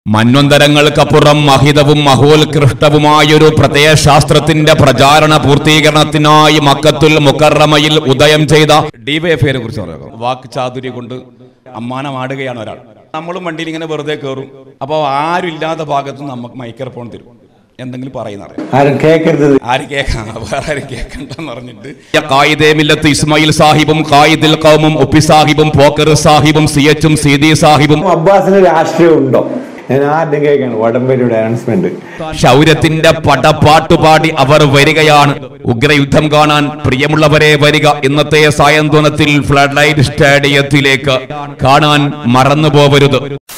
മന്വന്തരങ്ങൾക്കപ്പുറം മഹിതവും മഹോത്കൃഷ്ടവുമായൊരു പ്രത്യയശാസ്ത്രത്തിന്റെ പ്രചാരണ പൂർത്തീകരണത്തിനായി മക്കത്തുൽ മുക്കറമയിൽ ഉദയം ചെയ്ത ഡിവൈഎഫ്ഐയെ കുറിച്ച് പറയാം വാക്ക് ചാതുര്യം കൊണ്ട് അമ്മാനമാടുകയാണ് ഒരാൾ നമ്മളും വണ്ടിയിൽ ഇങ്ങനെ വെറുതെ കയറും അപ്പോൾ ആരും ഇല്ലാത്ത ഭാഗത്ത് നമുക്ക് മൈക്രോഫോൺ തരും എന്തെങ്കിലും പറയുന്ന ആരും കേൾക്കരുത് ആര് കേൾക്കാം വേറെ ആരും കേൾക്കണ്ടെന്ന് പറഞ്ഞിട്ട് കായിദേ മില്ലത്ത് ഇസ്മായിൽ സാഹിബും കായിദിൽ കൗമും ഒപ്പി സാഹിബും പോക്കർ സാഹിബും സി എച്ചും സീതി സാഹിബും അബ്ബാസിന് രാഷ്ട്രീയം ഉണ്ടോ ഞാൻ ആദ്യം കേൾക്കാണ് വടംവലിയുടെ അനൗൺസ്മെന്റ് ശൗര്യത്തിന്റെ പടപ്പാട്ടുപാടി അവർ വരികയാണ് ഉഗ്രയുദ്ധം കാണാൻ പ്രിയമുള്ളവരെ വരിക ഇന്നത്തെ സായന്തോനത്തിൽ ഫ്ലഡ് ലൈറ്റ് സ്റ്റേഡിയത്തിലേക്ക് കാണാൻ മറന്നു പോവരുത്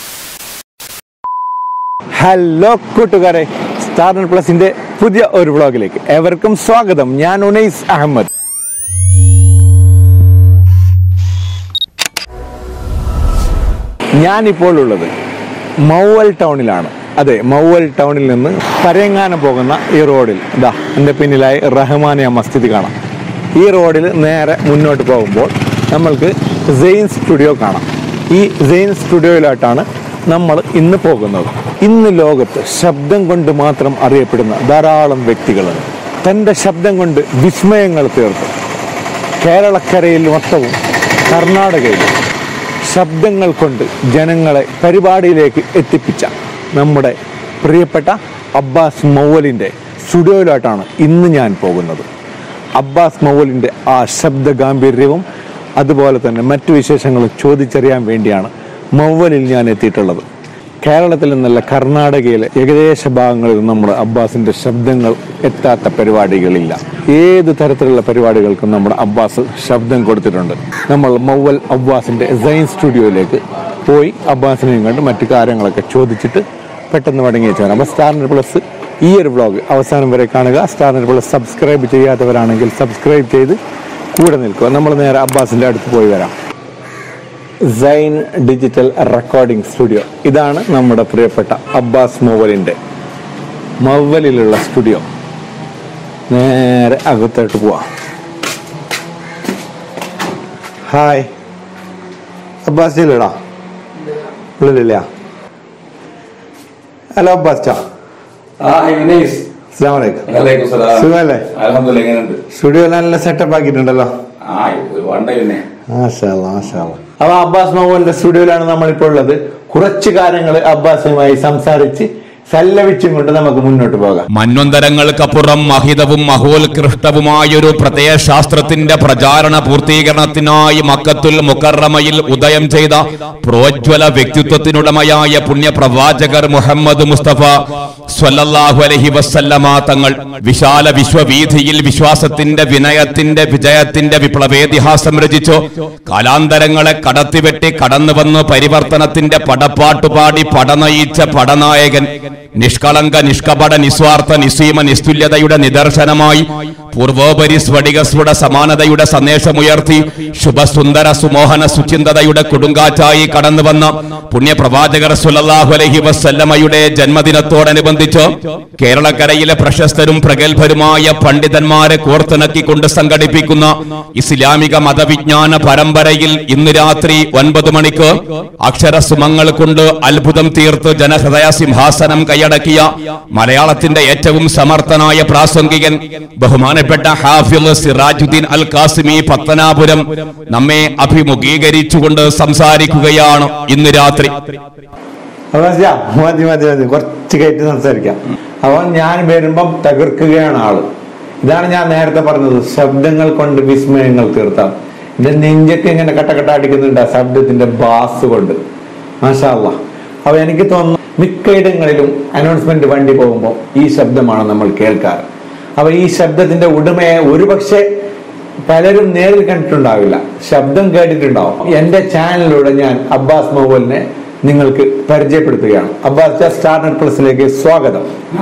ഹലോ കൂട്ടുകാരെ സ്റ്റാർ പ്ലസിന്റെ പുതിയ ഒരു വ്ളോഗിലേക്ക് ഏവർക്കും സ്വാഗതം ഞാൻ ഉനൈസ് അഹമ്മദ് ഞാനിപ്പോൾ ഉള്ളത് മൗവൽ ടൗണിലാണ് അതെ മൗവൽ ടൗണിൽ നിന്ന് പരങ്ങാനം പോകുന്ന ഈ റോഡിൽ ഇതാ എൻ്റെ പിന്നിലായി റഹ്മാനിയ മസ്ജിദ് കാണാം ഈ റോഡിൽ നേരെ മുന്നോട്ട് പോകുമ്പോൾ നമ്മൾക്ക് സെയിൻ സ്റ്റുഡിയോ കാണാം ഈ സെയിൻ സ്റ്റുഡിയോയിലായിട്ടാണ് നമ്മൾ ഇന്ന് പോകുന്നത് ഇന്ന് ലോകത്ത് ശബ്ദം കൊണ്ട് മാത്രം അറിയപ്പെടുന്ന ധാരാളം വ്യക്തികളുണ്ട് തൻ്റെ ശബ്ദം കൊണ്ട് വിസ്മയങ്ങൾ തീർത്തു കേരളക്കരയിൽ മൊത്തവും കർണാടകയിലും ശബ്ദങ്ങൾ കൊണ്ട് ജനങ്ങളെ പരിപാടിയിലേക്ക് എത്തിപ്പിച്ച നമ്മുടെ പ്രിയപ്പെട്ട അബ്ബാസ് മൗവലിൻ്റെ സ്റ്റുഡിയോയിലോട്ടാണ് ഇന്ന് ഞാൻ പോകുന്നത് അബ്ബാസ് മൗവലിൻ്റെ ആ ശബ്ദ ഗാംഭീര്യവും അതുപോലെ തന്നെ മറ്റു വിശേഷങ്ങളും ചോദിച്ചറിയാൻ വേണ്ടിയാണ് മൗവലിൽ ഞാൻ എത്തിയിട്ടുള്ളത് കേരളത്തിൽ നിന്നല്ല കർണാടകയിലെ ഏകദേശ ഭാഗങ്ങളിൽ നമ്മുടെ അബ്ബാസിന്റെ ശബ്ദങ്ങൾ എത്താത്ത പരിപാടികളില്ല ഏത് തരത്തിലുള്ള പരിപാടികൾക്കും നമ്മുടെ അബ്ബാസ് ശബ്ദം കൊടുത്തിട്ടുണ്ട് നമ്മൾ മൗവൽ അബ്ബാസിന്റെ സൈൻ സ്റ്റുഡിയോയിലേക്ക് പോയി അബ്ബാസിനെയും കണ്ട് മറ്റു കാര്യങ്ങളൊക്കെ ചോദിച്ചിട്ട് പെട്ടെന്ന് മടങ്ങി വെച്ചാൽ അപ്പോൾ സ്റ്റാറിൻ്റെ പ്ലസ് ഈ ഒരു വ്ളോഗ് അവസാനം വരെ കാണുക സ്റ്റാറിൻ്റെ പ്ലസ് സബ്സ്ക്രൈബ് ചെയ്യാത്തവരാണെങ്കിൽ സബ്സ്ക്രൈബ് ചെയ്ത് കൂടെ നിൽക്കുക നമ്മൾ നേരെ അബ്ബാസിന്റെ അടുത്ത് പോയി വരാം സൈൻ ഡിജിറ്റൽ റെക്കോർഡിംഗ് സ്റ്റുഡിയോ ഇതാണ് നമ്മുടെ പ്രിയപ്പെട്ട അബ്ബാസ് മൗവലിൻ്റെ മൗവലിലുള്ള സ്റ്റുഡിയോ നേരെ അകത്തോട്ട് പോവാം ഹായ് അബ്ബാസ് ഇല്ലടാ ഉള്ളിലില്ല ഹലോ അബ്ബാസ് ചാ അസ്സാം വലൈക്കും സുഖമല്ലേ സ്റ്റുഡിയോ നല്ല സെറ്റപ്പ് ആക്കിയിട്ടുണ്ടല്ലോ മാഷാ അല്ലാ, മാഷാ അല്ലാ. അപ്പൊ അബ്ബാസ് മൗവലിന്റെ സ്റ്റുഡിയോയിലാണ് നമ്മളിപ്പോൾ ഉള്ളത് കുറച്ച് കാര്യങ്ങൾ അബ്ബാസുമായി സംസാരിച്ച് സല്ലപിച്ചും കൊണ്ട് നമുക്ക് മുന്നോട്ട് പോകാം മന്വന്തരങ്ങൾക്കപ്പുറം മഹിതവും മഹോത്കൃഷ്ടവുമായൊരു പ്രത്യയശാസ്ത്രത്തിന്റെ പ്രചാരണ പൂർത്തീകരണത്തിനായി മക്കത്തുൽ മുക്കറമയിൽ ഉദയം ചെയ്ത പ്രോജ്വല വ്യക്തിത്വത്തിനുടമയായ പുണ്യപ്രവാചകർ മുഹമ്മദ് മുസ്തഫ സ്വല്ലല്ലാഹു അലൈഹി വസല്ലമ തങ്ങൾ വിശാല വിശ്വവീഥിയിൽ വിശ്വാസത്തിന്റെ വിനയത്തിന്റെ വിജയത്തിന്റെ വിപ്ലവേതിഹാസം രചിച്ചു കാലാന്തരങ്ങളെ കടത്തിവെട്ടി കടന്നു വന്ന് പരിവർത്തനത്തിന്റെ പടപ്പാട്ടുപാടി പടനയിച്ച പടനായകൻ നിഷ്കളങ്ക നിഷ്കപട നിസ്വാർത്ഥ നിസ്സീമ നിസ്തുല്യതയുടെ നിദർശനമായി പൂർവോപരി സ്ഫടികസ്ഫുട സമാനതയുടെ സന്ദേശമുയർത്തി ശുഭസുന്ദര സുമോഹന സുചിന്തതയുടെ കൊടുങ്കാറ്റായി കടന്നു വന്ന പുണ്യപ്രവാചകർ സുലല്ലാഹു അലൈഹി വസല്ലമയുടെ ജന്മദിനത്തോടനുബന്ധിച്ച് കേരളക്കരയിലെ പ്രശസ്തരും പ്രഗത്ഭരുമായ പണ്ഡിതന്മാരെ കോർത്തിണക്കിക്കൊണ്ട് സംഘടിപ്പിക്കുന്ന ഇസ്ലാമിക മതവിജ്ഞാന പരമ്പരയിൽ ഇന്ന് രാത്രി ഒൻപത് മണിക്ക് അക്ഷരസുമങ്ങൾ കൊണ്ട് അത്ഭുതം തീർത്ത് ജനഹൃദയ സിംഹാസനം കൈയടക്കിയ മലയാളത്തിന്റെ ഏറ്റവും സമർത്ഥനായ പ്രാസംഗികൻ ബഹുമാനപ്പെട്ട ഹാഫിൽ സിറാജുദ്ദീൻ അൽ കാസിമി പത്തനാപുരം നമ്മെ അഭിമുഖീകരിച്ചുകൊണ്ട് സംസാരിക്കുകയാണ് ഇന്ന് രാത്രി അബ്ബാസ് ചാ, മതി മതി മതി കുറച്ച് കയറ്റി സംസാരിക്കാം അപ്പൊ ഞാൻ വരുമ്പം തകർക്കുകയാണ് ആള് ഇതാണ് ഞാൻ നേരത്തെ പറഞ്ഞത് ശബ്ദങ്ങൾ കൊണ്ട് വിസ്മയങ്ങൾ തീർത്താം എന്റെ നെഞ്ചൊക്കെ ഇങ്ങനെ കട്ടക്കട്ട അടിക്കുന്നുണ്ട് ആ ശബ്ദത്തിന്റെ ബാസ് കൊണ്ട് മാഷാ അല്ലാ അപ്പൊ എനിക്ക് തോന്നുന്നു മിക്കയിടങ്ങളിലും അനൗൺസ്മെന്റ് വണ്ടി പോകുമ്പോൾ ഈ ശബ്ദമാണ് നമ്മൾ കേൾക്കാറ് അപ്പൊ ഈ ശബ്ദത്തിന്റെ ഉടമയെ ഒരുപക്ഷെ പലരും നേരിൽ കണ്ടിട്ടുണ്ടാവില്ല ശബ്ദം കേട്ടിട്ടുണ്ടാവും എന്റെ ചാനലിലൂടെ ഞാൻ അബ്ബാസ് മൗവലിനെ നിങ്ങൾക്ക് പരിചയപ്പെടുത്തുകയാണ് അബ്ബാസ് ചാ സ്റ്റാർ നെറ്റ് പ്ലസിലേക്ക് സ്വാഗതം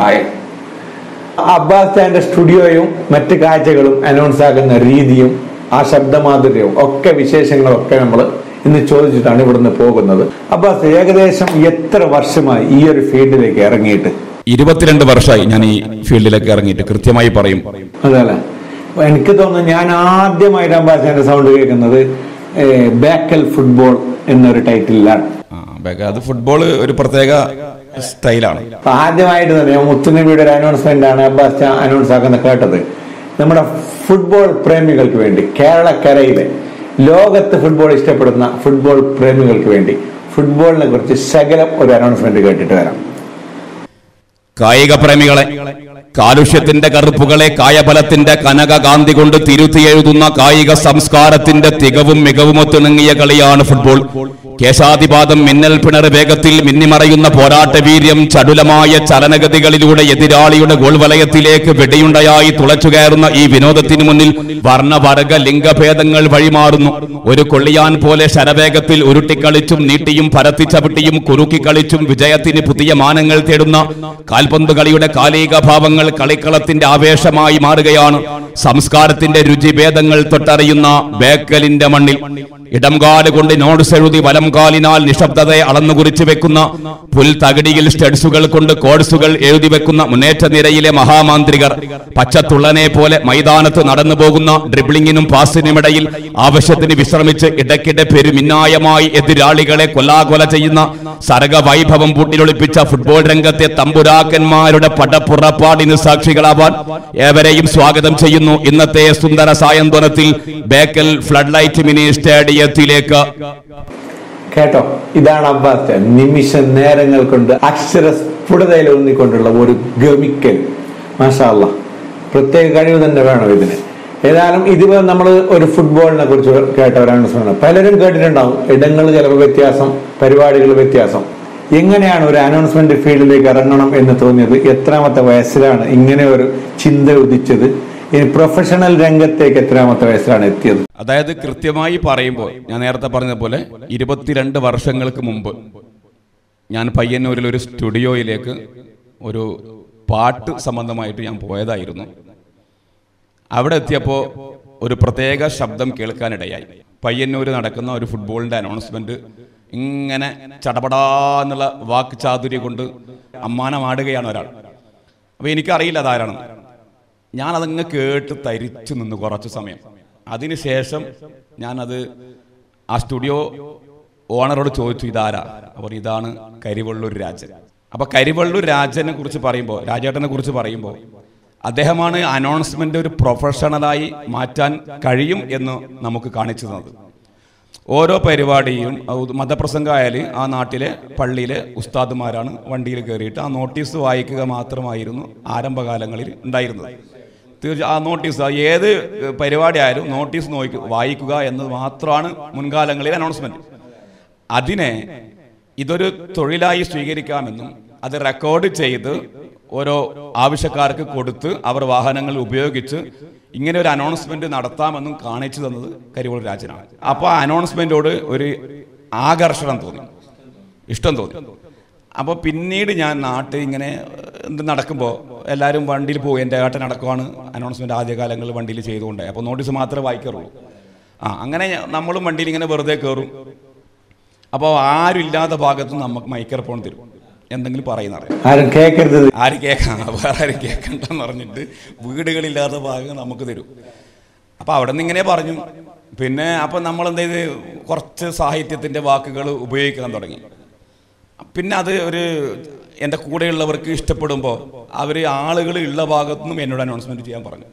അബ്ബാസ് ചാന്റെ സ്റ്റുഡിയോയും മറ്റ് കാഴ്ചകളും അനൗൺസ് ആകുന്ന രീതിയും ആ ശബ്ദമാധുര്യവും ഒക്കെ വിശേഷങ്ങളും ഒക്കെ നമ്മൾ ഇന്ന് ചോദിച്ചിട്ടാണ് ഇവിടുന്ന് പോകുന്നത് അബ്ബാസ് ഏകദേശം എത്ര വർഷമായി ഈ ഒരു ഫീൽഡിലേക്ക് ഇറങ്ങിയിട്ട് ഇരുപത്തിരണ്ട് വർഷമായി ഞാൻ ഈ ഫീൽഡിലേക്ക് ഇറങ്ങിയിട്ട് കൃത്യമായി പറയും അതല്ലേ അപ്പൊ എനിക്ക് തോന്നുന്നു ഞാൻ ആദ്യമായിട്ട് അബ്ബാസ് ചാന്റെ സൗണ്ട് കേൾക്കുന്നത് ബേക്കൽ ഫുട്ബോൾ എന്നൊരു ടൈറ്റിലാണ് ആ, ബേക്ക- അത് ഫുട്ബോൾ ഒരു പ്രത്യേക സ്റ്റൈലാണ് അപ്പൊ ആദ്യമായിട്ട് തന്നെ മുത്തുനബിയുടെ ഒരു അനൗൺസ്മെന്റ് ആണ് അബ്ബാസ് അനൗൺസ് ആക്കുന്നത് കേട്ടത് നമ്മുടെ ഫുട്ബോൾ പ്രേമികൾക്ക് വേണ്ടി കേരളക്കരയിലെ ലോകത്ത് ഫുട്ബോൾ ഇഷ്ടപ്പെടുന്ന ഫുട്ബോൾ പ്രേമികൾക്ക് വേണ്ടി ഫുട്ബോളിനെ കുറിച്ച് ശകലം ഒരു അനൗൺസ്മെന്റ് കേട്ടിട്ട് വരാം കായിക പ്രേമികളെ കാലുഷ്യത്തിന്റെ കറുപ്പുകളെ കായബലത്തിന്റെ കനകകാന്തി കൊണ്ട് തിരുത്തി എഴുതുന്ന കായിക സംസ്കാരത്തിന്റെ തികവും മികവുമൊത്തിണങ്ങിയ കളിയാണ് ഫുട്ബോൾ കേശാതിപാദം മിന്നൽ പിണർ വേഗത്തിൽ മിന്നിമറയുന്ന പോരാട്ട വീര്യം ചടുലമായ ചലനഗതികളിലൂടെ എതിരാളിയുടെ ഗോൾ വലയത്തിലേക്ക് വെടിയുണ്ടയായി തുളച്ചുകയറുന്ന ഈ വിനോദത്തിന് മുന്നിൽ വർണ്ണവർഗ ലിംഗഭേദങ്ങൾ വഴിമാറുന്നു ഒരു കൊള്ളിയാൻ പോലെ ശരവേഗത്തിൽ ഉരുട്ടിക്കളിച്ചും നീട്ടിയും പരത്തിച്ചവിട്ടിയും കുറുക്കിക്കളിച്ചും വിജയത്തിന് പുതിയ മാനങ്ങൾ തേടുന്ന കാൽപന്ത് കളിയുടെ കാലിക ഭാവങ്ങൾ കളിക്കളത്തിന്റെ ആവേശമായി മാറുകയാണ് സംസ്കാരത്തിന്റെ രുചിഭേദങ്ങൾ തൊട്ടറിയുന്ന ബേക്കലിന്റെ മണ്ണിൽ ഇടംകാല് കൊണ്ട് നോട്ട്സ് എഴുതി വലം കാലിനാൽ നിശബ്ദതയെ അളന്നു കുറിച്ചു വെക്കുന്ന പുൽത്തകിടിയിൽ സ്റ്റഡ്സുകൾ കൊണ്ട് കോഴ്സുകൾ എഴുതി വെക്കുന്ന മുന്നേറ്റ നിരയിലെ മഹാമാന്ത്രികർ പച്ചത്തുള്ളനെ പോലെ മൈതാനത്ത് നടന്നു പോകുന്ന ഡ്രിബ്ലിങ്ങിനും പാസിനുമിടയിൽ ആവശ്യത്തിന് വിശ്രമിച്ച് ഇടയ്ക്കിടെ പെരുമിന്നായമായി എതിരാളികളെ കൊല്ലാകൊല ചെയ്യുന്ന സരക വൈഭവം പൂട്ടിലൊളിപ്പിച്ച ഫുട്ബോൾ രംഗത്തെ തമ്പുരാക്കന്മാരുടെ പടപ്പുറപ്പാടിന് സാക്ഷികളാവാൻ ഏവരെയും സ്വാഗതം ചെയ്യുന്നു ഇന്നത്തെ സുന്ദര സായന്തനത്തിൽ ബേക്കൽ ഫ്ലഡ് ലൈറ്റ് മിനി സ്റ്റേഡിയത്തിലേക്ക് കേട്ടോ ഇതാണ് അബ്ബാസ് നിമിഷ നേരങ്ങൾ കൊണ്ട് അക്ഷര സ്ഫുടതയിൽ ഊന്നിക്കൊണ്ടുള്ള ഒരു ഗമിക്കൽ മാഷാല്ല പ്രത്യേക കഴിവ് തന്നെ വേണം ഇതിന് ഏതായാലും ഇതിപ്പോ നമ്മൾ ഒരു ഫുട്ബോളിനെ കുറിച്ച് കേട്ട ഒരു അനൗൺസ്മെന്റ് പലരും കേട്ടിട്ടുണ്ടാവും ഇടങ്ങൾ ചിലപ്പോൾ വ്യത്യാസം പരിപാടികൾ വ്യത്യാസം എങ്ങനെയാണ് ഒരു അനൗൺസ്മെന്റ് ഫീൽഡിലേക്ക് ഇറങ്ങണം എന്ന് തോന്നിയത് എത്രാമത്തെ വയസ്സിലാണ് ഇങ്ങനെ ഒരു ചിന്ത ഉദിച്ചത് ഇനി പ്രൊഫഷണൽ രംഗത്തേക്ക് എത്രാമത്തെ വയസ്സിലാണ് എത്തിയത് അതായത് കൃത്യമായി പറയുമ്പോൾ ഞാൻ നേരത്തെ പറഞ്ഞ പോലെ ഇരുപത്തിരണ്ട് വർഷങ്ങൾക്ക് മുമ്പ് ഞാൻ പയ്യന്നൂരിൽ ഒരു സ്റ്റുഡിയോയിലേക്ക് ഒരു പാട്ട് സംബന്ധമായിട്ട് ഞാൻ പോയതായിരുന്നു അവിടെ എത്തിയപ്പോൾ ഒരു പ്രത്യേക ശബ്ദം കേൾക്കാനിടയായി പയ്യന്നൂർ നടക്കുന്ന ഒരു ഫുട്ബോളിന്റെ അനൗൺസ്മെന്റ് ഇങ്ങനെ ചടപടാ എന്നുള്ള വാക്ക് ചാതുര്യം കൊണ്ട് അമ്മാനമാടുകയാണ് ഒരാൾ അപ്പൊ എനിക്കറിയില്ല അതാരാണെന്ന് ഞാനതങ്ങ് കേട്ട് തരിച്ചു നിന്ന് കുറച്ച് സമയം അതിനുശേഷം ഞാനത് ആ സ്റ്റുഡിയോ ഓണറോട് ചോദിച്ചു ഇതാരാ അവർ ഇതാണ് കരിവള്ളൂർ രാജൻ അപ്പൊ കരിവള്ളൂർ രാജനെ കുറിച്ച് പറയുമ്പോൾ രാജേട്ടനെ കുറിച്ച് പറയുമ്പോൾ അദ്ദേഹമാണ് അനൗൺസ്മെന്റ് ഒരു പ്രൊഫഷണലായി മാറ്റാൻ കഴിയും എന്ന് നമുക്ക് കാണിച്ചു തന്നത് ഓരോ പരിപാടിയും അത് മതപ്രസംഗമായാൽ ആ നാട്ടിലെ പള്ളിയിലെ ഉസ്താദുമാരാണ് വണ്ടിയിൽ കയറിയിട്ട് ആ നോട്ടീസ് വായിക്കുക മാത്രമായിരുന്നു ആരംഭകാലങ്ങളിൽ ഉണ്ടായിരുന്നത് തീർച്ച ആ നോട്ടീസ് ആ ഏത് പരിപാടി ആയാലും നോട്ടീസ് നോക്കി വായിക്കുക എന്നത് മാത്രമാണ് മുൻകാലങ്ങളിൽ അനൗൺസ്മെന്റ് അതിനെ ഇതൊരു തൊഴിലായി സ്വീകരിക്കാമെന്നും അത് റെക്കോർഡ് ചെയ്ത് ഓരോ ആവശ്യക്കാർക്ക് കൊടുത്ത് അവർ വാഹനങ്ങൾ ഉപയോഗിച്ച് ഇങ്ങനെ ഒരു അനൗൺസ്മെന്റ് നടത്താമെന്നും കാണിച്ചു തന്നത് കരിവോൾ രാജനാണ് അപ്പോൾ ആ അനൗൺസ്മെന്റോട് ഒരു ആകർഷണം തോന്നി ഇഷ്ടം തോന്നി അപ്പോൾ പിന്നീട് ഞാൻ നാട്ടിൽ ഇങ്ങനെ എന്ത് നടക്കുമ്പോൾ എല്ലാവരും വണ്ടിയിൽ പോകും എൻ്റെ ഏട്ടൻ നടക്കുവാണ് അനൗൺസ്മെന്റ് ആദ്യകാലങ്ങളിൽ വണ്ടിയിൽ ചെയ്തുകൊണ്ടേ അപ്പോൾ നോട്ടീസ് മാത്രമേ വായിക്കാറുള്ളൂ ആ അങ്ങനെ ഞ- നമ്മളും വണ്ടിയിൽ ഇങ്ങനെ വെറുതെ കയറും അപ്പോൾ ആരും ഇല്ലാത്ത ഭാഗത്ത് നമുക്ക് മൈക്രോഫോൺ തരും എന്തെങ്കിലും പറയുന്ന അറിയാം ആരും കേൾക്കരുത് ആര് കേൾക്കാം വേറെ ആരും കേൾക്കണ്ടെന്ന് പറഞ്ഞിട്ട് വീടുകളില്ലാത്ത ഭാഗം നമുക്ക് തരും അപ്പോൾ അവിടെ നിന്ന് ഇങ്ങനെ പറഞ്ഞു പിന്നെ അപ്പം നമ്മൾ എന്ത് ചെയ്ത് കുറച്ച് സാഹിത്യത്തിൻ്റെ വാക്കുകൾ ഉപയോഗിക്കാൻ തുടങ്ങി പിന്നെ അത് ഒരു എൻ്റെ കൂടെയുള്ളവർക്ക് ഇഷ്ടപ്പെടുമ്പോൾ അവർ ആളുകൾ ഉള്ള ഭാഗത്തുനിന്നും എന്നോട് അനൗൺസ്മെൻറ്റ് ചെയ്യാൻ പറഞ്ഞു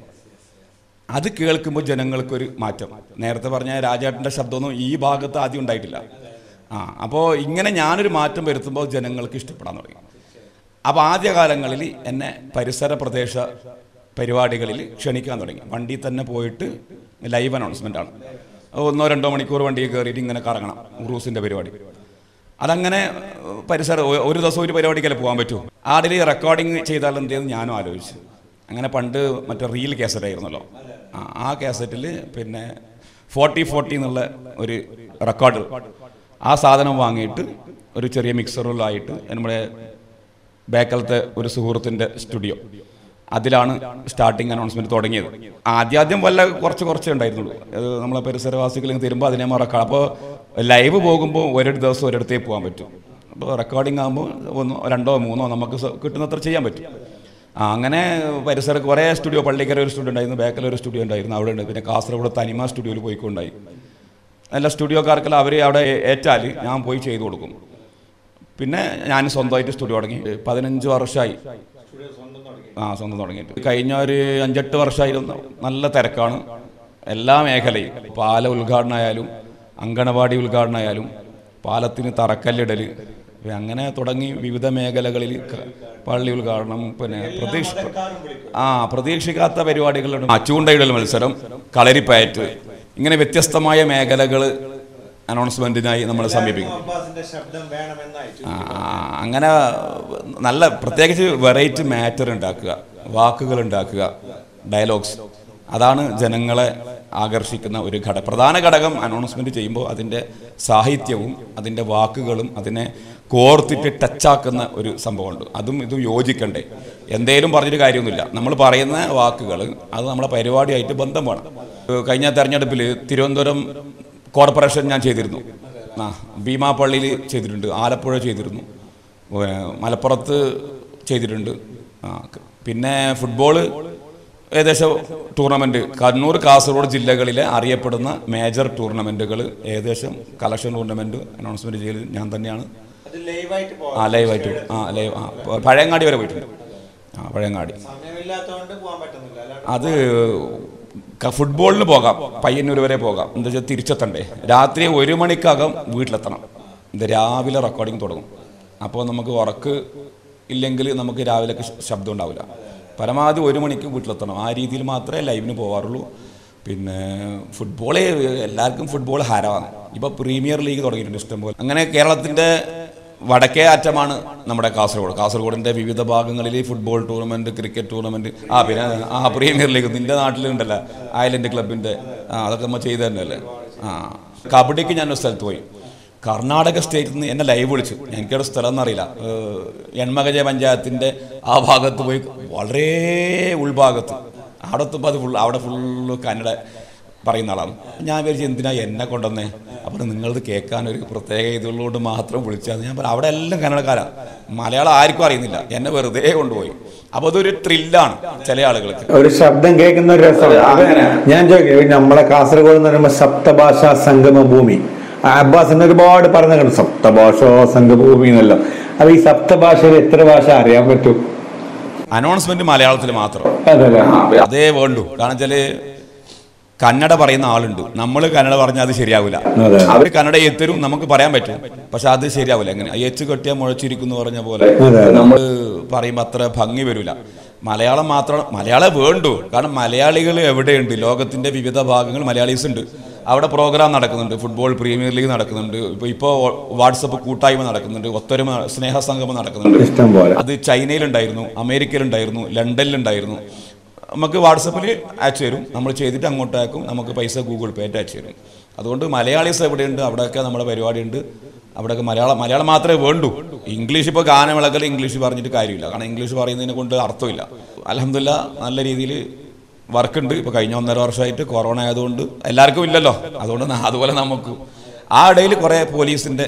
അത് കേൾക്കുമ്പോൾ ജനങ്ങൾക്കൊരു മാറ്റം നേരത്തെ പറഞ്ഞ രാജേട്ടൻ്റെ ശബ്ദമൊന്നും ഈ ഭാഗത്ത് ആദ്യം ഉണ്ടായിട്ടില്ല ആ അപ്പോൾ ഇങ്ങനെ ഞാനൊരു മാറ്റം വരുത്തുമ്പോൾ ജനങ്ങൾക്ക് ഇഷ്ടപ്പെടാൻ തുടങ്ങി അപ്പോൾ ആദ്യകാലങ്ങളിൽ എന്നെ പരിസര പ്രദേശ പരിപാടികളിൽ ക്ഷണിക്കാൻ തുടങ്ങി വണ്ടി തന്നെ പോയിട്ട് ലൈവ് അനൗൺസ്മെൻ്റ് ആണ് ഒന്നോ രണ്ടോ മണിക്കൂർ വണ്ടിയിൽ കയറിയിട്ട് ഇങ്ങനെ കറങ്ങണം ഉറൂസിൻ്റെ പരിപാടി അതങ്ങനെ ഏഹ്, പരിസരം ഒ- ഒരു ദിവസം ഒരു പരിപാടിക്കല്ലേ പോകാൻ പറ്റൂ ആടിൽ റെക്കോർഡിങ് ചെയ്താൽ എന്തെന്ന് ഞാനും ആലോചിച്ചു അങ്ങനെ പണ്ട് മറ്റേ റീൽ കാസറ്റ് ആയിരുന്നല്ലോ ആ ആ കാസറ്റിൽ പിന്നെ ഫോർട്ടി ഫോർട്ടി എന്നുള്ള ഒരു റെക്കോർഡ് ആ സാധനം വാങ്ങിയിട്ട് ഒരു ചെറിയ മിക്സറിലായിട്ട് നമ്മുടെ ബേക്കലത്തെ ഒരു സുഹൃത്തിൻ്റെ സ്റ്റുഡിയോ അതിലാണ് സ്റ്റാർട്ടിങ് അനൗൺസ്മെന്റ് തുടങ്ങിയത് ആദ്യാദ്യം വല്ല കുറച്ച് കുറച്ചേ ഉണ്ടായിരുന്നുള്ളൂ അത് നമ്മളെ പരിസരവാസികൾ തരുമ്പോൾ അതിനെ മറക്കാം അപ്പോൾ ലൈവ് പോകുമ്പോൾ ഒരു ദിവസം ഒരിടത്തേ പോകാൻ പറ്റും അപ്പോൾ റെക്കോർഡിംഗ് ആകുമ്പോൾ ഒന്നോ രണ്ടോ മൂന്നോ നമുക്ക് സ- കിട്ടുന്നത്ര ചെയ്യാൻ പറ്റും ആ, അങ്ങനെ പരിസര കുറേ സ്റ്റുഡിയോ പള്ളിക്കര ഒരു സ്റ്റുഡിയോ ഉണ്ടായിരുന്നു ബേക്കല ഒരു സ്റ്റുഡിയോ ഉണ്ടായിരുന്നു അവിടെ ഉണ്ട് പിന്നെ കാസർഗോഡ് തനിമ സ്റ്റുഡിയോയിൽ പോയിക്കൊണ്ടായി എല്ലാ സ്റ്റുഡിയോക്കാർക്കെല്ലാം അവർ അവിടെ ഏറ്റാൽ ഞാൻ പോയി ചെയ്തു കൊടുക്കും പിന്നെ ഞാൻ സ്വന്തമായിട്ട് സ്റ്റുഡിയോ തുടങ്ങി പതിനഞ്ച് വർഷമായി ആ സ്വന്തം തുടങ്ങിയിട്ട് കഴിഞ്ഞ ഒരു അഞ്ചെട്ട് വർഷമായിരുന്നു നല്ല തിരക്കാണ് എല്ലാ മേഖലയും പാല ഉദ്ഘാടനമായാലും അങ്കണവാടി ഉദ്ഘാടനമായാലും പാലത്തിന് തറക്കല്ലിടൽ അങ്ങനെ തുടങ്ങി വിവിധ മേഖലകളിൽ ക- പള്ളി ഉദ്ഘാടനം പിന്നെ പ്രതീക്ഷ ആ പ്രതീക്ഷിക്കാത്ത പരിപാടികളുണ്ട് ആ, ചൂണ്ടയിടൽ മത്സരം കളരിപ്പയറ്റ് ഇങ്ങനെ വ്യത്യസ്തമായ മേഖലകൾ അനൗൺസ്മെന്റിനായി നമ്മൾ സമീപിക്കും അബ്ബാസിന്റെ ശബ്ദം വേണമെന്നായിട്ട് ആ, അങ്ങനെ നല്ല പ്രത്യേകിച്ച് വെറൈറ്റി മാറ്റർ ഉണ്ടാക്കുക വാക്കുകൾ ഉണ്ടാക്കുക ഡയലോഗ്സ് അതാണ് ജനങ്ങളെ ആകർഷിക്കുന്ന ഒരു ഘടകം പ്രധാന ഘടകം അനൗൺസ്മെന്റ് ചെയ്യുമ്പോൾ അതിൻ്റെ സാഹിത്യവും അതിൻ്റെ വാക്കുകളും അതിനെ കോർത്തിട്ട് ടച്ചാക്കുന്ന ഒരു സംഭവമുണ്ട് അതും ഇതും യോജിക്കണ്ടേ എന്തേലും പറഞ്ഞിട്ട് കാര്യമൊന്നുമില്ല നമ്മൾ പറയുന്ന വാക്കുകൾ അത് നമ്മളെ പരിപാടിയായിട്ട് ബന്ധം വേണം ഏഹ് കഴിഞ്ഞ തെരഞ്ഞെടുപ്പിൽ തിരുവനന്തപുരം കോർപ്പറേഷൻ ഞാൻ ചെയ്തിരുന്നു ആ ഭീമാപ്പള്ളിയിൽ ചെയ്തിട്ടുണ്ട് ആലപ്പുഴ ചെയ്തിരുന്നു ഏഹ് മലപ്പുറത്ത് ചെയ്തിട്ടുണ്ട് ആ ക- പിന്നെ ഫുട്ബോള് ഏകദേശം ടൂർണമെന്റ് കണ്ണൂർ കാസർഗോഡ് ജില്ലകളിലെ അറിയപ്പെടുന്ന മേജർ ടൂർണമെന്റുകൾ ഏകദേശം കളക്ഷൻ ടൂർണമെന്റ് അനൗൺസ്മെന്റ് ചെയ്തത് ഞാൻ തന്നെയാണ് അത് ലൈവായിട്ട് പോകാം ആ ലൈവായിട്ട് ആ ലൈവ് ആ പ- പഴയങ്ങാടി വരെ പോയിട്ടുണ്ട് ആ പഴയങ്ങാടി സമയമില്ലാത്തതുകൊണ്ട് പോകാൻ പറ്റുന്നില്ല അല്ലാണ്ട് അത് ക- ഫുട്ബോളിന് പോകാം പയ്യന്നൂർ വരെ പോകാം എന്താ വെച്ചാൽ തിരിച്ചെത്തണ്ടേ രാത്രി ഒരു മണിക്കകം വീട്ടിലെത്തണം ഇത് രാവിലെ റെക്കോർഡിംഗ് തുടങ്ങും അപ്പോൾ നമുക്ക് ഉറക്ക് ഇല്ലെങ്കിൽ നമുക്ക് രാവിലേക്ക് ശ- ശബ്ദം ഉണ്ടാവില്ല പരമാവധി ഒരു മണിക്ക് വീട്ടിലെത്തണം ആ രീതിയിൽ മാത്രമേ ലൈവിന് പോകാറുള്ളൂ പിന്നെ ഫുട്ബോൾ എല്ലാവർക്കും ഫുട്ബോൾ ഹരമാണ് ഇപ്പോൾ പ്രീമിയർ ലീഗ് തുടങ്ങിയിട്ടുണ്ട് ഇഷ്ടംപോലെ അങ്ങനെ കേരളത്തിൻ്റെ വടക്കേ അറ്റമാണ് നമ്മുടെ കാസർഗോഡ് കാസർഗോഡിന്റെ വിവിധ ഭാഗങ്ങളിൽ ഫുട്ബോൾ ടൂർണമെന്റ് ക്രിക്കറ്റ് ടൂർണമെന്റ് ആ പിന്നെ ആ പ്രീമിയർ ലീഗ് നിന്റെ നാട്ടിലുണ്ടല്ലോ ഐലൻഡ് ക്ലബിന്റെ ആ അതൊക്കെ നമ്മൾ ചെയ്തു തന്നെയല്ലേ ആ കബഡിക്ക് ഞാൻ ഒരു സ്ഥലത്ത് പോയി കർണാടക സ്റ്റേറ്റിൽ നിന്ന് എന്നെ ലൈവ് വിളിച്ചു എനിക്കവിടെ സ്ഥലം എന്നറിയില്ല ഏഹ്, എൺമകജയ പഞ്ചായത്തിന്റെ ആ ഭാഗത്ത് പോയി വളരെ ഉൾഭാഗത്ത് അവിടെ എത്തുമ്പോൾ അത് ഫുൾ അവിടെ ഫുള്ള് കന്നഡ പറയുന്ന ആളാണ് ഞാൻ വിചാരിച്ചു എന്തിനാ എന്നെ കൊണ്ടുവന്നേ അപ്പോൾ നിങ്ങളത് കേൾക്കാൻ ഒരു പ്രത്യേക ഇതുള്ളതുകൊണ്ട് മാത്രം വിളിച്ചാൽ ഞാൻ പറഞ്ഞു അവിടെ എല്ലാം കന്നഡക്കാരാണ് മലയാളം ആർക്കും അറിയുന്നില്ല എന്നെ വെറുതെ കൊണ്ടുപോയി അപ്പോൾ അതൊരു ത്രില്ലാണ് ചില ആളുകൾക്ക് ഒരു ശബ്ദം കേൾക്കുന്ന ഒരു രസമാണ് ഞാൻ ചോദിക്കും നമ്മളെ കാസർഗോഡ് എന്ന് പറയുമ്പോൾ സപ്തഭാഷാ സംഗമ ഭൂമി ആ അബ്ബാസിന് ഒരുപാട് പറഞ്ഞു കേട്ടു സപ്തഭാഷാ സംഗമഭൂമി എന്നല്ലോ അപ്പൊ ഈ സപ്തഭാഷയിൽ എത്ര ഭാഷ അറിയാൻ പറ്റും അനൗൺസ്മെന്റ് മലയാളത്തിൽ മാത്രം അതല്ലേ അതേ വേണ്ടു കാരണം വെച്ചാല് കന്നഡ പറയുന്ന ആളുണ്ട് നമ്മൾ കന്നഡ പറഞ്ഞാൽ അത് ശരിയാവില്ല അതെ. അവർ കന്നഡ എത്തരും നമുക്ക് പറയാൻ പറ്റും പക്ഷെ അത് ശരിയാവില്ല എങ്ങനെ എച്ച് കെട്ടിയാൽ മുഴച്ചിരിക്കുന്നു പറഞ്ഞ പോലെ അതെ. നമ്മൾ പറയുമ്പോൾ അത്ര ഭംഗി വരില്ല മലയാളം മാത്രം മലയാളം വേണ്ടു കാരണം മലയാളികൾ എവിടെയുണ്ട് ലോകത്തിന്റെ വിവിധ ഭാഗങ്ങൾ മലയാളീസ് ഉണ്ട് അവിടെ പ്രോഗ്രാം നടക്കുന്നുണ്ട് ഫുട്ബോൾ പ്രീമിയർ ലീഗ് നടക്കുന്നുണ്ട് ഇപ്പോൾ ഇപ്പോൾ വാട്സപ്പ് കൂട്ടായ്മ നടക്കുന്നുണ്ട് ഒത്തൊരുമ സ്നേഹ സംഗമം നടക്കുന്നുണ്ട് ഇഷ്ടം പോലെ അത് ചൈനയിലുണ്ടായിരുന്നു അമേരിക്കയിലുണ്ടായിരുന്നു ലണ്ടനിലുണ്ടായിരുന്നു നമുക്ക് വാട്സപ്പിൽ അയച്ചു തരും നമ്മൾ ചെയ്തിട്ട് അങ്ങോട്ട് അയക്കും നമുക്ക് പൈസ ഗൂഗിൾ പേ ആയിട്ട് അയച്ചു തരും അതുകൊണ്ട് മലയാളീസ് എവിടെയുണ്ട് അവിടെയൊക്കെ നമ്മുടെ പരിപാടി ഉണ്ട് അവിടെയൊക്കെ മലയാളം മലയാളം മാത്രമേ വേണ്ടൂ ഇംഗ്ലീഷ് ഇപ്പോൾ ഗാനവിളക്കൽ ഇംഗ്ലീഷ് പറഞ്ഞിട്ട് കാര്യമില്ല കാരണം ഇംഗ്ലീഷ് പറയുന്നതിനെ കൊണ്ട് അർത്ഥമില്ല അലഹമില്ല നല്ല രീതിയിൽ വർക്കുണ്ട് ഇപ്പോൾ കഴിഞ്ഞ ഒന്നര വർഷമായിട്ട് കൊറോണ ആയതുകൊണ്ട് എല്ലാവർക്കും ഇല്ലല്ലോ അതുകൊണ്ട് ന- അതുപോലെ നമുക്ക് ആ ഇടയിൽ കുറേ പോലീസിൻ്റെ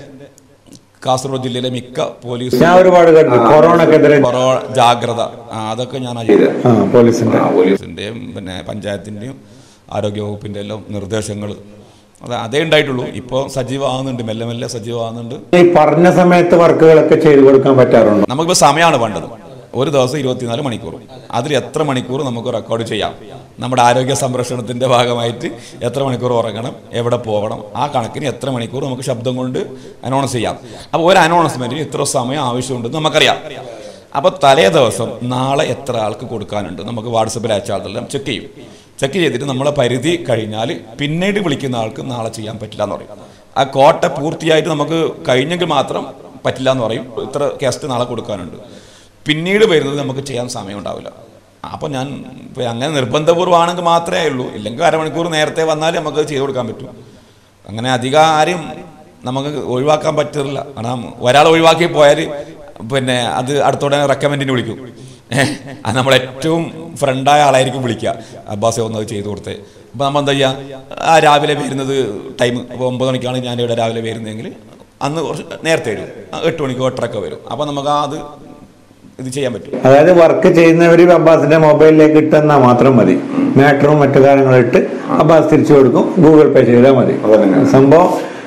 കാസർഗോഡ് ജില്ലയിലെ മിക്ക പോലീസ് ഞാൻ ഒരുപാട് കേട്ടു കൊറോണക്കെതിരെ കൊറോണ ജാഗ്രത ആ, അതൊക്കെ ഞാൻ ചെയ്തത് ആ പോലീസിന്റെ പോലീസിന്റെയും പിന്നെ പഞ്ചായത്തിന്റെയും ആരോഗ്യ വകുപ്പിന്റെ എല്ലാം നിർദ്ദേശങ്ങൾ അത് അതേ ഉണ്ടായിട്ടുള്ളൂ ഇപ്പോൾ സജീവമാകുന്നുണ്ട് മെല്ലെ മെല്ലെ സജീവമാകുന്നുണ്ട് ഈ പറഞ്ഞ സമയത്ത് വർക്കുകളൊക്കെ ചെയ്തു കൊടുക്കാൻ പറ്റാറുണ്ടോ നമുക്കിപ്പോൾ സമയമാണ് വേണ്ടത് ഒരു ദിവസം ഇരുപത്തിനാല് മണിക്കൂർ അതിൽ എത്ര മണിക്കൂർ നമുക്ക് റെക്കോർഡ് ചെയ്യാം നമ്മുടെ ആരോഗ്യ സംരക്ഷണത്തിന്റെ ഭാഗമായിട്ട് എത്ര മണിക്കൂർ ഉറങ്ങണം എവിടെ പോകണം ആ കണക്കിന് എത്ര മണിക്കൂർ നമുക്ക് ശബ്ദം കൊണ്ട് അനൗൺസ് ചെയ്യാം അപ്പോൾ ഒരു അനൗൺസ്മെന്റിന് ഇത്ര സമയം ആവശ്യമുണ്ടെന്ന് നമുക്കറിയാം അപ്പോൾ തലേ ദിവസം നാളെ എത്ര ആൾക്ക് കൊടുക്കാനുണ്ട് നമുക്ക് വാട്സപ്പിൽ അയച്ച ആളെല്ലാം ചെക്ക് ചെയ്യും ചെക്ക് ചെയ്തിട്ട് നമ്മളെ പരിധി കഴിഞ്ഞാൽ പിന്നീട് വിളിക്കുന്ന ആൾക്ക് നാളെ ചെയ്യാൻ പറ്റില്ല എന്ന് പറയും ആ കോട്ട പൂർത്തിയായിട്ട് നമുക്ക് കഴിഞ്ഞെങ്കിൽ മാത്രം പറ്റില്ല എന്ന് പറയും ഇത്ര ഗസ്റ്റ് നാളെ കൊടുക്കാനുണ്ട് പിന്നീട് വരുന്നത് നമുക്ക് ചെയ്യാൻ സമയം ഉണ്ടാവില്ല അപ്പോൾ ഞാൻ ഇപ്പൊ അങ്ങനെ നിർബന്ധപൂർവ്വമാണെങ്കിൽ മാത്രമേ ഉള്ളൂ ഇല്ലെങ്കിൽ അരമണിക്കൂർ നേരത്തെ വന്നാൽ നമുക്ക് അത് ചെയ്തു കൊടുക്കാൻ പറ്റും അങ്ങനെ അധികം ആരും നമുക്ക് ഒഴിവാക്കാൻ പറ്റില്ല കാരണം ഒരാൾ ഒഴിവാക്കി പോയാൽ പിന്നെ അത് അടുത്തോടെ റെക്കമെൻഡിന് വിളിക്കും ഏഹ് അത് നമ്മൾ ഏറ്റവും ഫ്രണ്ടായ ആളായിരിക്കും വിളിക്കുക അബ്ബാസെ ഒന്ന് അത് ചെയ്തു കൊടുത്തേ അപ്പോൾ നമ്മൾ എന്താ ചെയ്യുക ആ രാവിലെ വരുന്നത് ടൈം ഇപ്പോൾ ഒമ്പത് മണിക്കാണ് ഞാൻ ഇവിടെ രാവിലെ വരുന്നതെങ്കിൽ അന്ന് കുറച്ച് നേരത്തെ വരും ആ എട്ട് മണിക്കോ എട്ടരക്കോ വരും അപ്പോൾ നമുക്ക് ആ അത് ഇത് ചെയ്യാൻ പറ്റും അതായത് വർക്ക് ചെയ്യുന്നവര് അബ്ബാസിന്റെ മൊബൈലിലേക്ക് ഇട്ടെന്നാ മാത്രം മതി മാറ്ററും മറ്റു കാര്യങ്ങളും ഇട്ട് അബ്ബാസ് തിരിച്ചു കൊടുക്കും ഗൂഗിൾ പേ ചെയ്താൽ മതി സംഭവം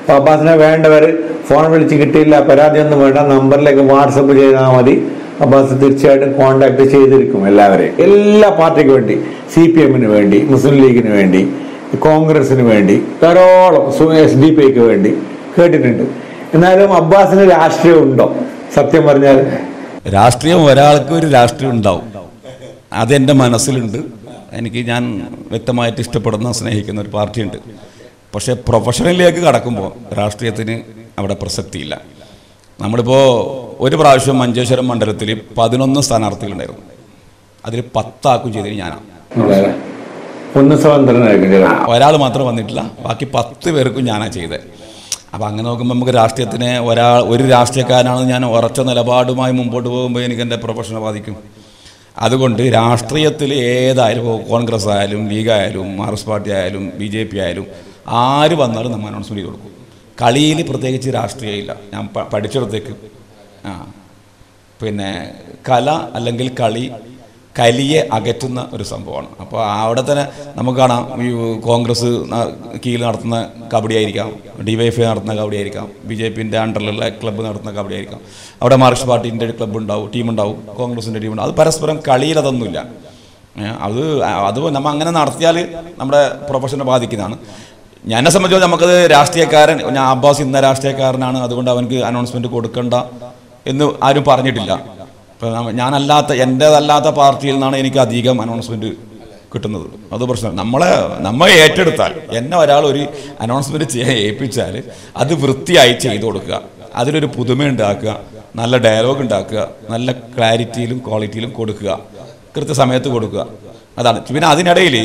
അപ്പൊ അബ്ബാസിനെ വേണ്ടവർ ഫോൺ വിളിച്ച് കിട്ടിയില്ല പരാതി ഒന്നും വേണ്ട നമ്പറിലേക്ക് വാട്സപ്പ് ചെയ്താൽ മതി അബ്ബാസ് തീർച്ചയായിട്ടും കോണ്ടാക്ട് ചെയ്തിരിക്കും എല്ലാവരെയും എല്ലാ പാർട്ടിക്ക് വേണ്ടി സി പി എമ്മിന് വേണ്ടി മുസ്ലിം ലീഗിന് വേണ്ടി കോൺഗ്രസിന് വേണ്ടി ധാരാളം എസ് ഡി പി ഐക്ക് വേണ്ടി കേട്ടിട്ടുണ്ട് എന്നാലും അബ്ബാസിന് രാഷ്ട്രീയം ഉണ്ടോ സത്യം പറഞ്ഞാൽ രാഷ്ട്രീയം ഒരാൾക്ക് ഒരു രാഷ്ട്രീയം ഉണ്ടാവും അതെൻ്റെ മനസ്സിലുണ്ട് എനിക്ക് ഞാൻ വ്യക്തമായിട്ട് ഇഷ്ടപ്പെടുന്ന സ്നേഹിക്കുന്ന ഒരു പാർട്ടിയുണ്ട് പക്ഷേ പ്രൊഫഷണലിലേക്ക് കടക്കുമ്പോൾ രാഷ്ട്രീയത്തിന് അവിടെ പ്രസക്തിയില്ല നമ്മളിപ്പോൾ ഒരു പ്രാവശ്യം മഞ്ചേശ്വരം മണ്ഡലത്തിൽ പതിനൊന്ന് സ്ഥാനാർത്ഥികളുണ്ടായിരുന്നു അതിൽ പത്താക്കും ചെയ്തത് ഞാനാണ് ഒന്ന് സ്വതന്ത്രനായിരിക്കും ചിലപ്പോൾ. ഒരാൾ മാത്രം വന്നിട്ടില്ല ബാക്കി പത്ത് പേർക്കും ഞാനാണ് ചെയ്തത് അപ്പോൾ അങ്ങനെ നോക്കുമ്പോൾ നമുക്ക് രാഷ്ട്രീയത്തിനെ ഒരാൾ ഒരു രാഷ്ട്രീയക്കാരനാണ് ഞാൻ ഉറച്ച നിലപാടുമായി മുമ്പോട്ട് പോകുമ്പോൾ എനിക്ക് എൻ്റെ പ്രൊഫഷനെ ബാധിക്കും അതുകൊണ്ട് രാഷ്ട്രീയത്തിൽ ഏതായാലും ഇപ്പോൾ കോൺഗ്രസ് ആയാലും ലീഗ് ആയാലും മാർക്സ് പാർട്ടി ആയാലും ബി ജെ പി ആയാലും ആര് വന്നാലും നമ്മൾ അനൗൺസ്മെൻറ്റ് ചെയ്ത് കൊടുക്കും കളിയിൽ പ്രത്യേകിച്ച് രാഷ്ട്രീയമില്ല ഞാൻ പ- പഠിച്ചിടത്തേക്ക് ആ പിന്നെ കല അല്ലെങ്കിൽ കളി കലിയെ അകറ്റുന്ന ഒരു സംഭവമാണ് അപ്പോൾ അവിടെ തന്നെ നമുക്ക് കാണാം ഈ കോൺഗ്രസ് ന- കീഴിൽ നടത്തുന്ന കബഡി ആയിരിക്കാം ഡി വൈ എഫ് നടത്തുന്ന കബഡി ആയിരിക്കാം ബി ജെ പിൻ്റെ അണ്ടറിലുള്ള ക്ലബ്ബ് നടത്തുന്ന കബഡി ആയിരിക്കാം അവിടെ മാർക്സ് പാർട്ടിൻ്റെ ക്ലബ്ബ് ഉണ്ടാവും ടീം ഉണ്ടാവും കോൺഗ്രസിൻ്റെ ടീം ഉണ്ടാവും അത് പരസ്പരം കളിയിൽ അതൊന്നുമില്ല ഏ, അത് അത് നമ്മൾ അങ്ങനെ നടത്തിയാൽ നമ്മുടെ പ്രൊഫഷനെ ബാധിക്കുന്നതാണ് എന്നെ സംബന്ധിച്ച് നമുക്കത് രാഷ്ട്രീയക്കാരൻ ഞാൻ അബ്ബാസ് ഇന്ന രാഷ്ട്രീയക്കാരനാണ് അതുകൊണ്ട് അവനക്ക് അനൗൺസ്മെന്റ് കൊടുക്കണ്ട എന്ന് ആരും പറഞ്ഞിട്ടില്ല ഇപ്പം നമ്മ- ഞാനല്ലാത്ത എൻ്റേതല്ലാത്ത പാർട്ടിയിൽ നിന്നാണ് എനിക്ക് അധികം അനൗൺസ്മെന്റ് കിട്ടുന്നത് അത് പ്രശ്നം നമ്മളെ നമ്മൾ ഏറ്റെടുത്താൽ എന്നെ ഒരാൾ ഒരു അനൗൺസ്മെന്റ് ചെയ്യാൻ ഏൽപ്പിച്ചാൽ അത് വൃത്തിയായി ചെയ്തു കൊടുക്കുക അതിലൊരു പുതുമ ഉണ്ടാക്കുക നല്ല ഡയലോഗ് ഉണ്ടാക്കുക നല്ല ക്ലാരിറ്റിയിലും ക്വാളിറ്റിയിലും കൊടുക്കുക കൃത്യസമയത്ത് കൊടുക്കുക അതാണ് പിന്നെ അതിനിടയിൽ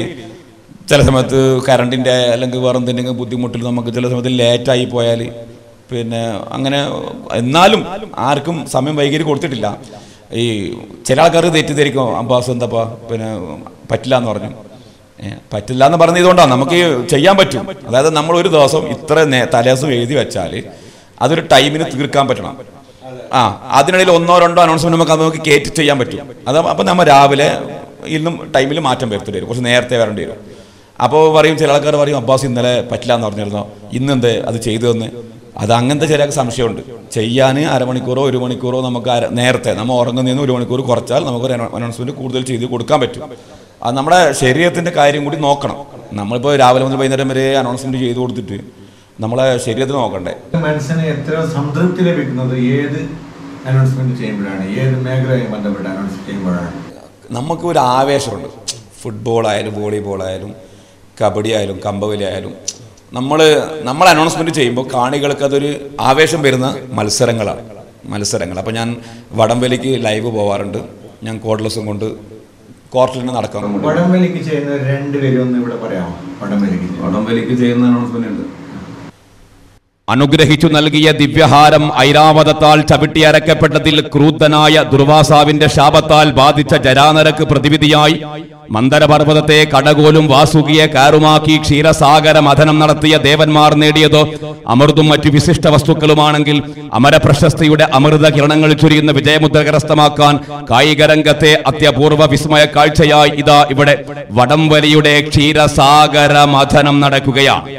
ചില സമയത്ത് കറണ്ടിൻ്റെ അല്ലെങ്കിൽ വേറെ എന്തെങ്കിലും ബുദ്ധിമുട്ടിൽ നമുക്ക് ചില സമയത്ത് ലേറ്റായി പോയാൽ പിന്നെ അങ്ങനെ എന്നാലും ആർക്കും സമയം വൈകി കൊടുത്തിട്ടില്ല ഈ ചില ആൾക്കാർ തെറ്റിദ്ധരിക്കും അബ്ബാസ് എന്താപ്പാ പിന്നെ പറ്റില്ല എന്ന് പറഞ്ഞു ഏ, പറ്റില്ല എന്ന് പറഞ്ഞത് ഇതുകൊണ്ടാണ് നമുക്ക് ഈ ചെയ്യാൻ പറ്റും അതായത് നമ്മൾ ഒരു ദിവസം ഇത്ര നേ- തലേദിവസം എഴുതി വെച്ചാൽ അതൊരു ടൈമിന് തീർക്കാൻ പറ്റണം ആ അതിനിടയിൽ ഒന്നോ രണ്ടോ അനൗൺസ്മെന്റ് നമുക്ക് അത് നമുക്ക് കയറ്റി ചെയ്യാൻ പറ്റും അത് അപ്പം നമ്മൾ രാവിലെ ഇന്നും ടൈമിൽ മാറ്റം വരുത്തേണ്ടി വരും കുറച്ച് നേരത്തെ വരേണ്ടി വരും അപ്പോൾ പറയും ചില ആൾക്കാർ പറയും അബ്ബാസ് ഇന്നലെ പറ്റില്ല എന്ന് പറഞ്ഞിരുന്നോ ഇന്നെന്ത് അത് ചെയ്തു തന്നെ അത് അങ്ങനത്തെ ചില സംശയമുണ്ട് ചെയ്യാൻ അരമണിക്കൂറോ ഒരു മണിക്കൂറോ നമുക്ക് അര- നേരത്തെ നമ്മൾ ഉറങ്ങുന്നതിന് ഒരു മണിക്കൂർ കുറച്ചാൽ നമുക്കൊരു അനൗൺസ്മെന്റ് കൂടുതൽ ചെയ്ത് കൊടുക്കാൻ പറ്റും അത് നമ്മുടെ ശരീരത്തിന്റെ കാര്യം കൂടി നോക്കണം നമ്മളിപ്പോൾ രാവിലെ മുതൽ വൈകുന്നേരം വരെ അനൗൺസ്മെന്റ് ചെയ്ത് കൊടുത്തിട്ട് നമ്മളെ ശരീരത്തിന് നോക്കണ്ടേ മനസ്സിന് എത്ര സംതൃപ്തി ലഭിക്കുന്നത് ഏത് അനൗൺസ്മെന്റ് ചെയ്യുമ്പോഴാണ് ഏത് മേഖലയുമായി ബന്ധപ്പെട്ട് അനൗൺസ് ചെയ്യുമ്പോഴാണ് നമുക്ക് ഒരു ആവേശമുണ്ട് ഫുട്ബോൾ ആയാലും വോളിബോൾ ആയാലും കബഡി ആയാലും കമ്പവലി ആയാലും നമ്മൾ നമ്മൾ അനൗൺസ്മെന്റ് ചെയ്യുമ്പോൾ കാണികൾക്ക് അതൊരു ആവേശം വരുന്ന മത്സരങ്ങളാണ് മത്സരങ്ങൾ അപ്പോൾ ഞാൻ വടംവലിക്ക് ലൈവ് പോവാറുണ്ട് ഞാൻ കോഡ്ലസും കൊണ്ട് കോർട്ടിൽ നിന്ന് നടക്കാൻ വടംവലിക്ക് ചെയ്യുന്ന രണ്ടുപേരും ഒന്ന് ഇവിടെ പറയാമോ വടംവലിക്ക് വടംവലിക്ക് ചെയ്യുന്ന അനൗൺസ്മെന്റ് ഉണ്ട് അനുഗ്രഹിച്ചു നൽകിയ ദിവ്യഹാരം ഐരാവതത്താൽ ചവിട്ടിയരക്കപ്പെട്ടതിൽ ക്രൂദ്ധനായ ദുർവാസാവിന്റെ ശാപത്താൽ ബാധിച്ച ജരാനരക്ക് പ്രതിവിധിയായി മന്ദരപർവ്വതത്തെ കടകോലും വാസുകിയെ കാറുമാക്കി ക്ഷീരസാഗര മഥനം നടത്തിയ ദേവന്മാർ നേടിയതോ അമൃതും മറ്റു വിശിഷ്ട വസ്തുക്കളുമാണെങ്കിൽ അമരപ്രശസ്തിയുടെ അമൃത കിരണങ്ങൾ ചുരിയുന്ന വിജയമുദ്ര കരസ്ഥമാക്കാൻ കായികരംഗത്തെ അത്യപൂർവ വിസ്മയ കാഴ്ചയായി ഇതാ ഇവിടെ വടംവലിയുടെ ക്ഷീരസാഗര മഥനം നടക്കുകയാണ്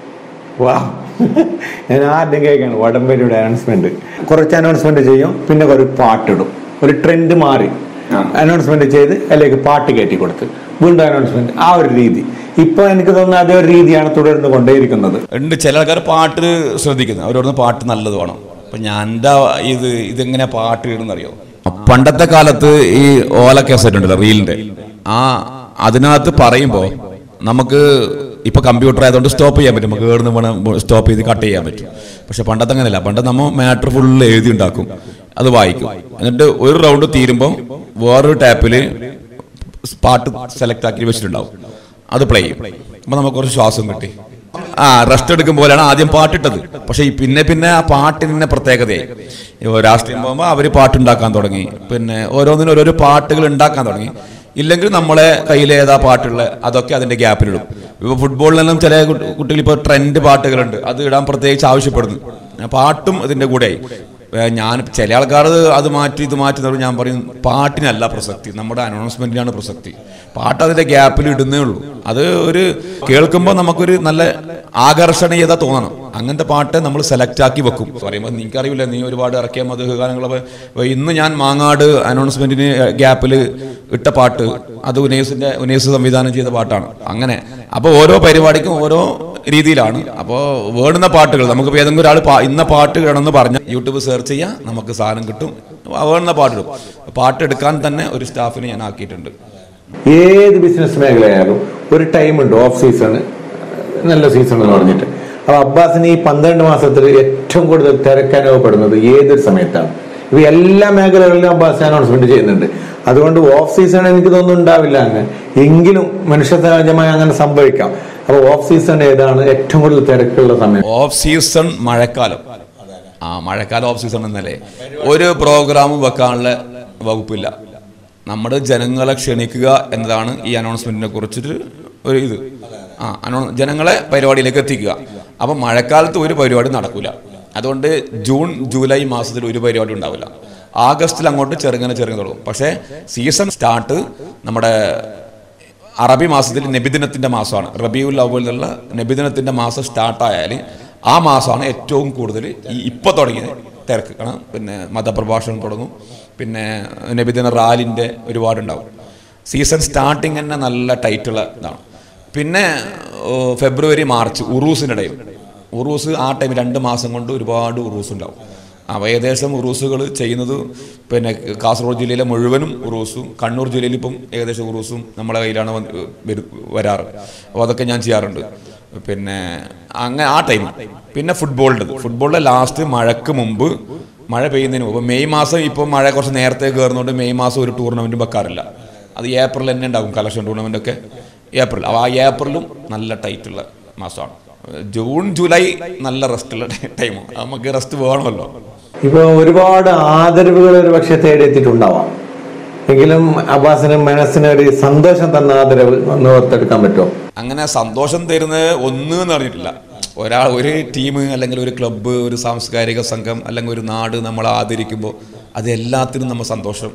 വാ ഞാൻ ആദ്യം കേൾക്കാണ് വടംവലിയുടെ അനൗൺസ്മെന്റ് കുറച്ച് അനൗൺസ്മെന്റ് ചെയ്യും പിന്നെ ഒരു പാട്ടിടും ഒരു ട്രെൻഡ് മാറി അനൗൺസ്മെന്റ് ചെയ്ത് അതിലേക്ക് പാട്ട് കയറ്റി കൊടുത്ത് വീണ്ടും അനൗൺസ്മെന്റ് ആ ഒരു രീതി ഇപ്പൊ എനിക്ക് തോന്നുന്നു അതേ ഒരു രീതിയാണ് തുടർന്ന് കൊണ്ടേയിരിക്കുന്നത് ഉണ്ട് ചില ആൾക്കാർ പാട്ട് ശ്രദ്ധിക്കുന്നത് അവരോട് പാട്ട് നല്ലത് വേണം അപ്പൊ ഞാൻ എൻ്റെ ഇത് ഇതെങ്ങനെ പാട്ട് ഇടുന്നറിയോ പണ്ടത്തെ കാലത്ത് ഈ ഓല കാസറ്റ് ഉണ്ടല്ലോ റീലിന്റെ ആ അതിനകത്ത് പറയുമ്പോൾ നമുക്ക് ഇപ്പൊ കമ്പ്യൂട്ടർ ആയതുകൊണ്ട് സ്റ്റോപ്പ് ചെയ്യാൻ പറ്റും നമുക്ക് കേടുന്ന് വേണം സ്റ്റോപ്പ് ചെയ്ത് കട്ട് ചെയ്യാൻ പറ്റും പക്ഷെ പണ്ടത്തെ അങ്ങനെയല്ല പണ്ട് നമ്മൾ മാറ്റർ ഫുള്ള് എഴുതി ഉണ്ടാക്കും അത് വായിക്കും എന്നിട്ട് ഒരു റൗണ്ട് തീരുമ്പോൾ വേറൊരു ടാപ്പിൽ പാട്ട് സെലക്ട് ആക്കി വെച്ചിട്ടുണ്ടാവും അത് പ്ലേ ചെയ്യും അപ്പൊ നമുക്ക് കുറച്ച് ശ്വാസം കിട്ടി ആ റെസ്റ്റ് എടുക്കും പോലെയാണ് ആദ്യം പാട്ടിട്ടത് പക്ഷെ ഈ പിന്നെ പിന്നെ ആ പാട്ടിന് പ്രത്യേകതയായി ഇപ്പൊ രാഷ്ട്രീയം പോകുമ്പോൾ അവർ പാട്ടുണ്ടാക്കാൻ തുടങ്ങി പിന്നെ ഓരോന്നിനും ഓരോരോ പാട്ടുകൾ ഉണ്ടാക്കാൻ തുടങ്ങി ഇല്ലെങ്കിൽ നമ്മളെ കയ്യിൽ ഏതാ പാട്ടുള്ള അതൊക്കെ അതിന്റെ ഗ്യാപ്പിലിടും ഇപ്പൊ ഫുട്ബോളിലെല്ലാം ചില കുട്ടികൾ ഇപ്പോൾ ട്രെൻഡ് പാട്ടുകളുണ്ട് അത് ഇടാൻ പ്രത്യേകിച്ച് ആവശ്യപ്പെടുന്നു പാട്ടും ഇതിന്റെ കൂടെയായി ഏ, ഞാൻ ചില ആൾക്കാർ അത് മാറ്റി ഇത് മാറ്റി എന്ന് പറഞ്ഞ് ഞാൻ പറയും പാട്ടിനല്ല പ്രസക്തി നമ്മുടെ അനൗൺസ്മെന്റിനാണ് പ്രസക്തി പാട്ട് അതിന്റെ ഗ്യാപ്പിൽ ഇടുന്നേ ഉള്ളൂ അത് ഒരു കേൾക്കുമ്പോൾ നമുക്കൊരു നല്ല ആകർഷണീയത തോന്നണം അങ്ങനത്തെ പാട്ട് നമ്മൾ സെലക്ട് ആക്കി വെക്കും പറയുമ്പോൾ നിനക്കറിയില്ല നീ ഒരുപാട് ഇറക്കിയ മധു ഗാനങ്ങളൊക്കെ ഇന്ന് ഞാൻ മാങ്ങാട് അനൗൺസ്മെന്റിന് ഗ്യാപ്പിൽ ഇട്ട പാട്ട് അത് ഉനേസിന്റെ ഉനേസ് സംവിധാനം ചെയ്ത പാട്ടാണ് അങ്ങനെ അപ്പോൾ ഓരോ പരിപാടിക്കും ഓരോ രീതിയിലാണ് അപ്പോൾ വേണ്ടുന്ന പാട്ടുകൾ നമുക്ക് ഏതെങ്കിലും ഒരാൾ പാ- ഇന്ന പാട്ട് വേണമെന്ന് പറഞ്ഞ് യൂട്യൂബ് സെർച്ച് ചെയ്യാം നമുക്ക് സാധനം കിട്ടും വേണ്ടുന്ന പാട്ടിടും പാട്ട് എടുക്കാൻ തന്നെ ഒരു സ്റ്റാഫിനെ ഞാൻ ആക്കിയിട്ടുണ്ട് ഏത് ബിസിനസ് മേഖലയായാലും ഒരു ടൈമുണ്ട് ഓഫ് സീസൺ നല്ല സീസൺ എന്ന് പറഞ്ഞിട്ട് അപ്പൊ അബ്ബാസിന് ഈ പന്ത്രണ്ട് മാസത്തിൽ ഏറ്റവും കൂടുതൽ തിരക്ക് അനുഭവപ്പെടുന്നത് ഏതൊരു സമയത്താണ് ഇപ്പൊ എല്ലാ മേഖലകളിലും അബ്ബാസ് അനൗൺസ്മെന്റ് ചെയ്യുന്നുണ്ട് അതുകൊണ്ട് ഓഫ് സീസൺ എനിക്ക് തോന്നുന്നു ഉണ്ടാവില്ല അങ്ങനെ എങ്കിലും മനുഷ്യ സഹജമായി അങ്ങനെ സംഭവിക്കാം അപ്പൊ ഓഫ് സീസൺ ഏതാണ് ഏറ്റവും കൂടുതൽ തിരക്കുള്ള സമയം ഓഫ് സീസൺ മഴക്കാലം ആ മഴക്കാലം ഓഫ് സീസൺ എന്നല്ലേ ഒരു പ്രോഗ്രാമും വെക്കാനുള്ള വകുപ്പില്ല നമ്മുടെ ജനങ്ങളെ ക്ഷണിക്കുക എന്നതാണ് ഈ അനൗൺസ്മെന്റിനെ കുറിച്ചിട്ട് ഒരു ഇത് ആ അനൗ ജനങ്ങളെ പരിപാടിയിലേക്ക് എത്തിക്കുക അപ്പം മഴക്കാലത്ത് ഒരു പരിപാടി നടക്കൂല അതുകൊണ്ട് ജൂൺ ജൂലൈ മാസത്തിൽ ഒരു പരിപാടി ഉണ്ടാവില്ല ആഗസ്റ്റിൽ അങ്ങോട്ട് ചെറുങ്ങനെ ചെറുങ്ങനെ തുടങ്ങും പക്ഷേ സീസൺ സ്റ്റാർട്ട് നമ്മുടെ അറബി മാസത്തിൽ നബിദിനത്തിന്റെ മാസമാണ് റബിയുൽ അവൽ എന്നുള്ള നബിദിനത്തിന്റെ മാസം സ്റ്റാർട്ടായാൽ ആ മാസമാണ് ഏറ്റവും കൂടുതൽ ഈ ഇപ്പൊ തുടങ്ങിയത് തിരക്ക് കാരണം പിന്നെ മതപ്രഭാഷണം തുടങ്ങും പിന്നെ നബിദിന റാലിന്റെ ഒരുപാടുണ്ടാവും സീസൺ സ്റ്റാർട്ടിങ് തന്നെ നല്ല ടൈറ്റുള്ള ഇതാണ് പിന്നെ ഓ, ഫെബ്രുവരി മാർച്ച് ഉറൂസിൻ്റെ ടൈം ഉറൂസ് ആ ടൈം രണ്ട് മാസം കൊണ്ട് ഒരുപാട് ഉറൂസ് ഉണ്ടാവും അപ്പോൾ ഏകദേശം ഉറൂസുകൾ ചെയ്യുന്നത് പിന്നെ കാസർഗോഡ് ജില്ലയിലെ മുഴുവനും ഉറൂസും കണ്ണൂർ ജില്ലയിൽ ഇപ്പം ഏകദേശം ഉറൂസും നമ്മളെ കയ്യിലാണ് വന്ന് വരു- വരാറ് അപ്പോൾ അതൊക്കെ ഞാൻ ചെയ്യാറുണ്ട് പിന്നെ അങ്ങനെ ആ ടൈം പിന്നെ ഫുട്ബോളിൻ്റെ ഫുട്ബോളിലെ ലാസ്റ്റ് മഴക്ക് മുമ്പ് മഴ പെയ്യുന്നതിന് മുമ്പ് മെയ് മാസം ഇപ്പോൾ മഴ കുറച്ച് നേരത്തെ കയറുന്നതുകൊണ്ട് മെയ് മാസം ഒരു ടൂർണമെൻറ്റും വെക്കാറില്ല അത് ഏപ്രിൽ തന്നെ ഉണ്ടാകും കലക്ഷൻ ടൂർണമെൻ്റ് ഒക്കെ ഏപ്രിൽ അപ്പോൾ ആ ഏപ്രിലും നല്ല ടൈറ്റുള്ള മാസമാണ് ജൂൺ ജൂലൈ നല്ല റെസ്റ്റുള്ള ടൈമാണ് നമുക്ക് റെസ്റ്റ് വേണമല്ലോ ഇപ്പൊ ഒരുപാട് ആദരവുകൾ ഒരു പക്ഷെ തേടിയെത്തിയിട്ടുണ്ടാവാം എങ്കിലും അബ്ബാസിന് മനസ്സിന് ഒരു സന്തോഷം തന്ന ആദരവ് ഒന്ന് ഓർത്തെടുക്കാൻ പറ്റുമോ അങ്ങനെ സന്തോഷം തരുന്നത് ഒന്ന് എന്ന് പറഞ്ഞിട്ടില്ല ഒരാൾ ഒരു ടീം അല്ലെങ്കിൽ ഒരു ക്ലബ്ബ് ഒരു സാംസ്കാരിക സംഘം അല്ലെങ്കിൽ ഒരു നാട് നമ്മൾ ആദരിക്കുമ്പോൾ അത് എല്ലാത്തിനും നമ്മൾ സന്തോഷം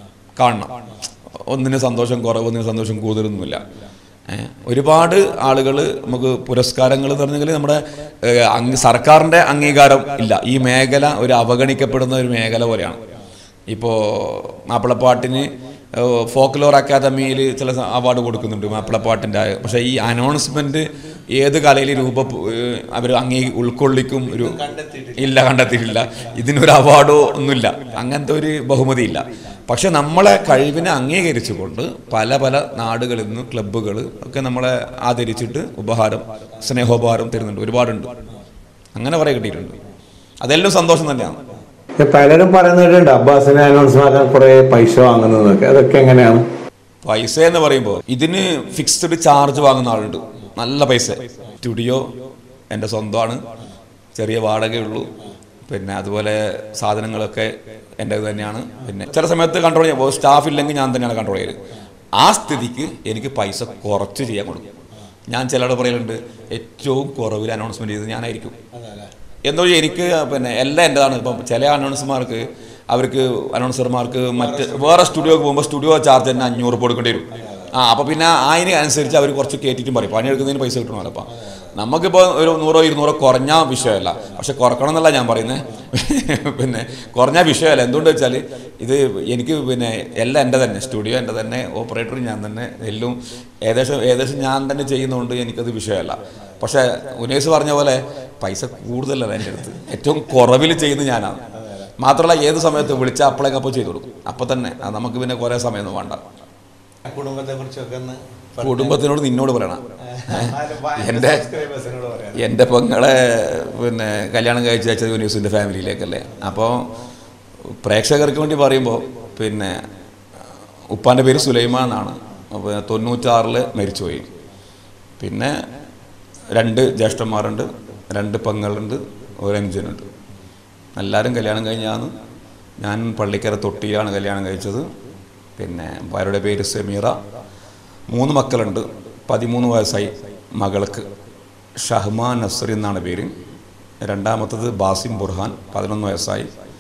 കാണണം ഒന്നിന് സന്തോഷം കുറവ് ഒന്നിന് സന്തോഷം കൂടുതലൊന്നുമില്ല ഏ, ഒരുപാട് ആളുകൾ നമുക്ക് പുരസ്കാരങ്ങൾ എന്ന് പറഞ്ഞെങ്കിൽ നമ്മുടെ ഏ, അംഗ- സർക്കാരിൻ്റെ അംഗീകാരം ഇല്ല ഈ മേഖല ഒരു അവഗണിക്കപ്പെടുന്ന ഒരു മേഖല പോലെയാണ് ഇപ്പോൾ മാപ്പിളപ്പാട്ടിന് ഫോക്ലോർ അക്കാദമിയിൽ ചില സ- അവാർഡ് കൊടുക്കുന്നുണ്ട് മാപ്പിളപ്പാട്ടിൻ്റെ പക്ഷേ ഈ അനൗൺസ്മെന്റ് ഏത് കലയിൽ രൂപ അവർ അംഗീ ഉൾക്കൊള്ളിക്കും ഒരു ഇല്ല കണ്ടെത്തിയിട്ടില്ല ഇതിനൊരു അവാർഡോ ഒന്നുമില്ല അങ്ങനത്തെ ഒരു ബഹുമതി ഇല്ല പക്ഷെ നമ്മളെ കഴിവിനെ അംഗീകരിച്ചുകൊണ്ട് പല പല നാടുകളിൽ നിന്ന് ക്ലബ്ബുകൾ ഒക്കെ നമ്മളെ ആദരിച്ചിട്ട് ഉപഹാരം സ്നേഹോപഹാരം തരുന്നുണ്ട് ഒരുപാടുണ്ട് അങ്ങനെ കുറേ കിട്ടിയിട്ടുണ്ട് അതെല്ലാം സന്തോഷം തന്നെയാണ് ഇപ്പൊ പലരും പറയുന്നുണ്ട് അബ്ബാസിനെ അനൗൺസ് ആക്കാൻ കുറെ പൈസ വാങ്ങുന്നതൊക്കെ അതൊക്കെ എങ്ങനെയാണ് പൈസ എന്ന് പറയുമ്പോൾ ഇതിന് ഫിക്സ്ഡ് ചാർജ് വാങ്ങുന്ന ആളുണ്ട് നല്ല പൈസ സ്റ്റുഡിയോ എൻ്റെ സ്വന്തമാണ് ചെറിയ വാടകയുള്ളൂ പിന്നെ അതുപോലെ സാധനങ്ങളൊക്കെ എൻ്റെ തന്നെയാണ് പിന്നെ ചില സമയത്ത് കൺട്രോൾ ചെയ്യാൻ സ്റ്റാഫ് ഇല്ലെങ്കിൽ ഞാൻ തന്നെയാണ് കൺട്രോൾ ചെയ്യല് ആ സ്ഥിതിക്ക് എനിക്ക് പൈസ കുറച്ച് ചെയ്യാൻ കൊടുക്കും ഞാൻ ചിലരുടെ പറയലുണ്ട് ഏറ്റവും കുറവിൽ അനൗൺസ്മെന്റ് ചെയ്തത് ഞാനായിരിക്കും എന്തോ എനിക്ക് പിന്നെ എല്ലാം എൻ്റെതാണ് ഇപ്പം ചില അനൗൺസർമാർക്ക് അവർക്ക് അനൗൺസർമാർക്ക് മറ്റ് വേറെ സ്റ്റുഡിയോക്ക് പോകുമ്പോൾ സ്റ്റുഡിയോ ചാർജ് തന്നെ അഞ്ഞൂറ് രൂപ കൊടുക്കേണ്ടി വരും ആ അപ്പോൾ പിന്നെ അതിന് അനുസരിച്ച് അവർ കുറച്ച് കയറ്റിയിട്ടും പറയും പണിയെടുക്കുന്നതിന് പൈസ കിട്ടണമല്ലോ അപ്പം നമുക്കിപ്പോൾ ഒരു നൂറോ ഇരുന്നൂറോ കുറഞ്ഞ വിഷയമല്ല പക്ഷെ കുറക്കണം എന്നല്ല ഞാൻ പറയുന്നത് പിന്നെ കുറഞ്ഞ വിഷയമല്ല എന്തുകൊണ്ട് വെച്ചാൽ ഇത് എനിക്ക് പിന്നെ എല്ലാം എൻ്റെ തന്നെ സ്റ്റുഡിയോ എൻ്റെ തന്നെ ഓപ്പറേറ്റർ ഞാൻ തന്നെ എല്ലാം ഏകദേശം ഏകദേശം ഞാൻ തന്നെ ചെയ്യുന്നതുകൊണ്ട് എനിക്കത് വിഷയമല്ല പക്ഷേ ഉനേസ് പറഞ്ഞ പോലെ പൈസ കൂടുതലല്ല എൻ്റെ അടുത്ത് ഏറ്റവും കുറവിൽ ചെയ്യുന്നത് ഞാനാണ് മാത്രമല്ല ഏത് സമയത്ത് വിളിച്ചാൽ അപ്പോഴേക്കും അപ്പോൾ ചെയ്തു കൊടുക്കും അപ്പോൾ തന്നെ അത് നമുക്ക് പിന്നെ കുറേ സമയമൊന്നും വേണ്ട കുടുംബത്തെ കുറിച്ചൊക്കെ ഒന്ന് കുടുംബത്തിനോട് നിന്നോട് പറയണം എൻ്റെ എൻ്റെ പെങ്ങളെ പിന്നെ കല്യാണം കഴിച്ച് അയച്ചത് ന്യൂസിൻ്റെ ഫാമിലിയിലേക്കല്ലേ അപ്പോൾ പ്രേക്ഷകർക്ക് വേണ്ടി പറയുമ്പോൾ പിന്നെ ഉപ്പാൻ്റെ പേര് സുലൈമാൻ എന്നാണ് അപ്പോൾ തൊണ്ണൂറ്റാറിൽ മരിച്ചുപോയി പിന്നെ രണ്ട് ജ്യേഷ്ഠന്മാരുണ്ട് രണ്ട് പെങ്ങളുണ്ട് ഒരു അനുജനുണ്ട് എല്ലാവരും കല്യാണം കഴിഞ്ഞാണ് ഞാൻ പള്ളിക്കര തൊട്ടിയിലാണ് കല്യാണം കഴിച്ചത് പിന്നെ ഭാര്യയുടെ പേര് സെമീറ മൂന്ന് മക്കളുണ്ട് പതിമൂന്ന് വയസ്സായി മകൾക്ക് ഷഹ്മാൻ നസറി എന്നാണ് പേര് രണ്ടാമത്തത് ബാസിം ബുർഹാൻ പതിനൊന്ന് വയസ്സായി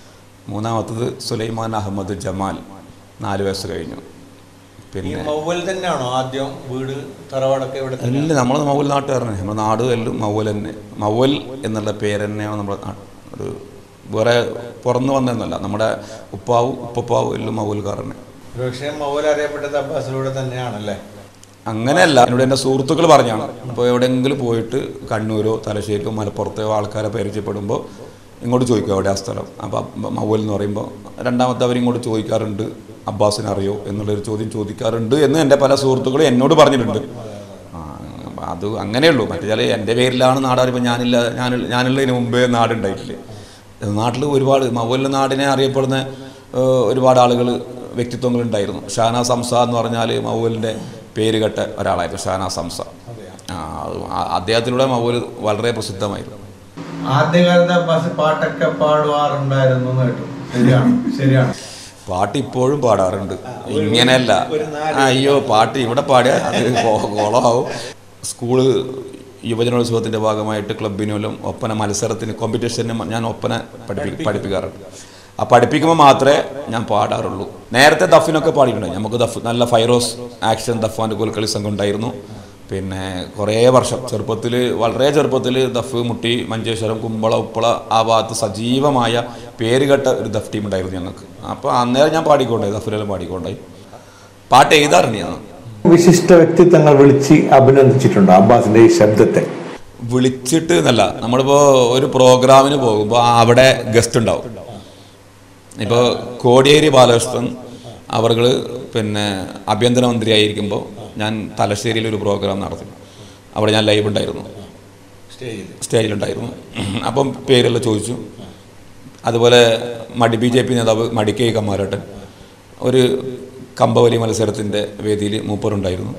മൂന്നാമത്തത് സുലൈമാൻ അഹമ്മദ് ജമാൽ നാല് വയസ്സ് കഴിഞ്ഞു ഈ പിന്നെ മൗവൽ തന്നെയാണോ ആദ്യം വീട് തറവാടൊക്കെ ഇവിടെ തന്നെ എല്ലാം നമ്മൾ മൗവൽ നാട്ടുകാരനെ നമ്മുടെ നാട് എല്ലാം മൗവൽ തന്നെ മൗവൽ എന്നുള്ള പേര് തന്നെയാണ് നമ്മുടെ നാ- ഒരു വേറെ പുറന്നു വന്നതെന്നല്ല നമ്മുടെ ഉപ്പാവും ഉപ്പപ്പാവും എല്ലാം മൗവൽക്കാരനെ പക്ഷേ മൗവൽ അറിയപ്പെട്ടത് അബ്ബാസിലൂടെ തന്നെയാണല്ലേ അങ്ങനെയല്ല എന്നോട് എൻ്റെ സുഹൃത്തുക്കൾ പറഞ്ഞാണ് അപ്പോൾ എവിടെയെങ്കിലും പോയിട്ട് കണ്ണൂരോ തലശ്ശേരിയോ മലപ്പുറത്തോ ആൾക്കാരെ പരിചയപ്പെടുമ്പോൾ ഇങ്ങോട്ട് ചോദിക്കും എവിടെ ആ സ്ഥലം അപ്പോൾ മൗവൽ എന്ന് പറയുമ്പോൾ രണ്ടാമത്തെ അവരിങ്ങോട്ട് ചോദിക്കാറുണ്ട് അബ്ബാസിനെ അറിയോ എന്നുള്ളൊരു ചോദ്യം ചോദിക്കാറുണ്ട് എന്ന് എൻ്റെ പല സുഹൃത്തുക്കളും എന്നോട് പറഞ്ഞിട്ടുണ്ട് ആ, അപ്പൊ അത് അങ്ങനെയുള്ളൂ മറ്റേ ചില എൻ്റെ പേരിലാണ് നാടറിയുമ്പോൾ ഞാനില്ല ഞാൻ ഞാനുള്ളതിന് മുമ്പേ നാടുണ്ടായിട്ടില്ലേ നാട്ടിൽ ഒരുപാട് മൗവലിൻ്റെ നാടിനെ അറിയപ്പെടുന്ന ഏഹ്, ഒരുപാട് ആളുകൾ വ്യക്തിത്വങ്ങളുണ്ടായിരുന്നു ഷാനാസ് ഹംസ എന്ന് പറഞ്ഞാൽ മൗവലിൻ്റെ പേര് കേട്ട ഒരാളായിരുന്നു ഷാനാസ് ഹംസ ആ, അത് ആ- അദ്ദേഹത്തിലൂടെ മൗവൽ വളരെ പ്രസിദ്ധമായിരുന്നു ആദ്യകാലത്ത് അബ്ബാസ് പാട്ടൊക്കെ പാടുവാറുണ്ടായിരുന്നു എന്ന് കേട്ടു ശരിയാണ് ശരിയാണ് പാട്ട് ഇപ്പോഴും പാടാറുണ്ട് ഇങ്ങനെയല്ല ഒരു നാല് അയ്യോ പാട്ട് ഇവിടെ പാടിയ അത് കൊ- കുളമാവും സ്കൂള് യുവജനോത്സവത്തിന്റെ ഭാഗമായിട്ട് ക്ലബിനും ഒപ്പന മത്സരത്തിന് കോമ്പറ്റീഷന് ഞാൻ ഒപ്പന പഠിപ്പി പഠിപ്പിക്കാറുണ്ട് ആ പഠിപ്പിക്കുമ്പോൾ മാത്രമേ ഞാൻ പാടാറുള്ളൂ നേരത്തെ ദഫിനൊക്കെ പാടിയിട്ടുണ്ട് നമുക്ക് ദഫ് നല്ല ഫൈറോസ് ആക്ഷൻ ദഫാൻ്റെ കോൽക്കളി സംഘം ഉണ്ടായിരുന്നു പിന്നെ കുറേ വർഷം ചെറുപ്പത്തിൽ വളരെ ചെറുപ്പത്തിൽ ദഫ് മുട്ടി മഞ്ചേശ്വരം കുമ്പള ഉപ്പള ആ ഭാഗത്ത് സജീവമായ പേരുകെട്ട ഒരു ദഫ് ടീം ഉണ്ടായിരുന്നു ഞങ്ങൾക്ക് അപ്പോൾ അന്നേരം ഞാൻ പാടിക്കൊണ്ടായി ദഫിലെല്ലാം പാടിക്കൊണ്ടായി പാട്ട് എഴുതാറുണ്ട് ഞാൻ വിശിഷ്ട വ്യക്തിത്വങ്ങൾ വിളിച്ച് അഭിനന്ദിച്ചിട്ടുണ്ടോ അബ്ബാസിന്റെ ഈ ശബ്ദത്തെ വിളിച്ചിട്ട് എന്നല്ല നമ്മളിപ്പോൾ ഒരു പ്രോഗ്രാമിന് പോകുമ്പോൾ അവിടെ ഗസ്റ്റ് ഉണ്ടാവും ഇപ്പോൾ കോടിയേരി ബാലകൃഷ്ണൻ അവർ പിന്നെ ആഭ്യന്തരമന്ത്രിയായിരിക്കുമ്പോൾ ഞാൻ തലശ്ശേരിയിൽ ഒരു പ്രോഗ്രാം നടത്തി അവിടെ ഞാൻ ലൈവ് ഉണ്ടായിരുന്നു സ്റ്റേജിൽ സ്റ്റേജിലുണ്ടായിരുന്നു അപ്പം പേരെല്ലാം ചോദിച്ചു അതുപോലെ മടി ബി ജെ പി നേതാവ് മടിക്കൈ കമ്മാരട്ടൻ ഒരു കമ്പവലി മത്സരത്തിൻ്റെ വേദിയിൽ മൂപ്പറുണ്ടായിരുന്നു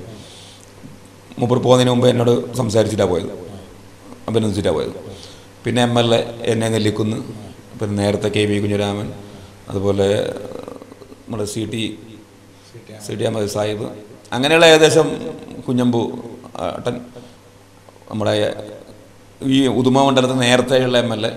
മൂപ്പർ പോകുന്നതിന് മുമ്പ് എന്നോട് സംസാരിച്ചിട്ടാണ് പോയത് അഭിനന്ദിച്ചിട്ടാണ് പോയത് പിന്നെ എം എൽ എ എന്നെ നെല്ലിക്കുന്ന് പിന്നെ നേരത്തെ കെ വി കുഞ്ഞിരാമൻ അതുപോലെ നമ്മുടെ C T C T Ahammed Sahib അങ്ങനെയുള്ള ഏകദേശം കുഞ്ഞമ്പു ഏട്ടൻ നമ്മുടെ ഈ ഉദുമ മണ്ഡലത്തിൽ നേരത്തെയുള്ള M L A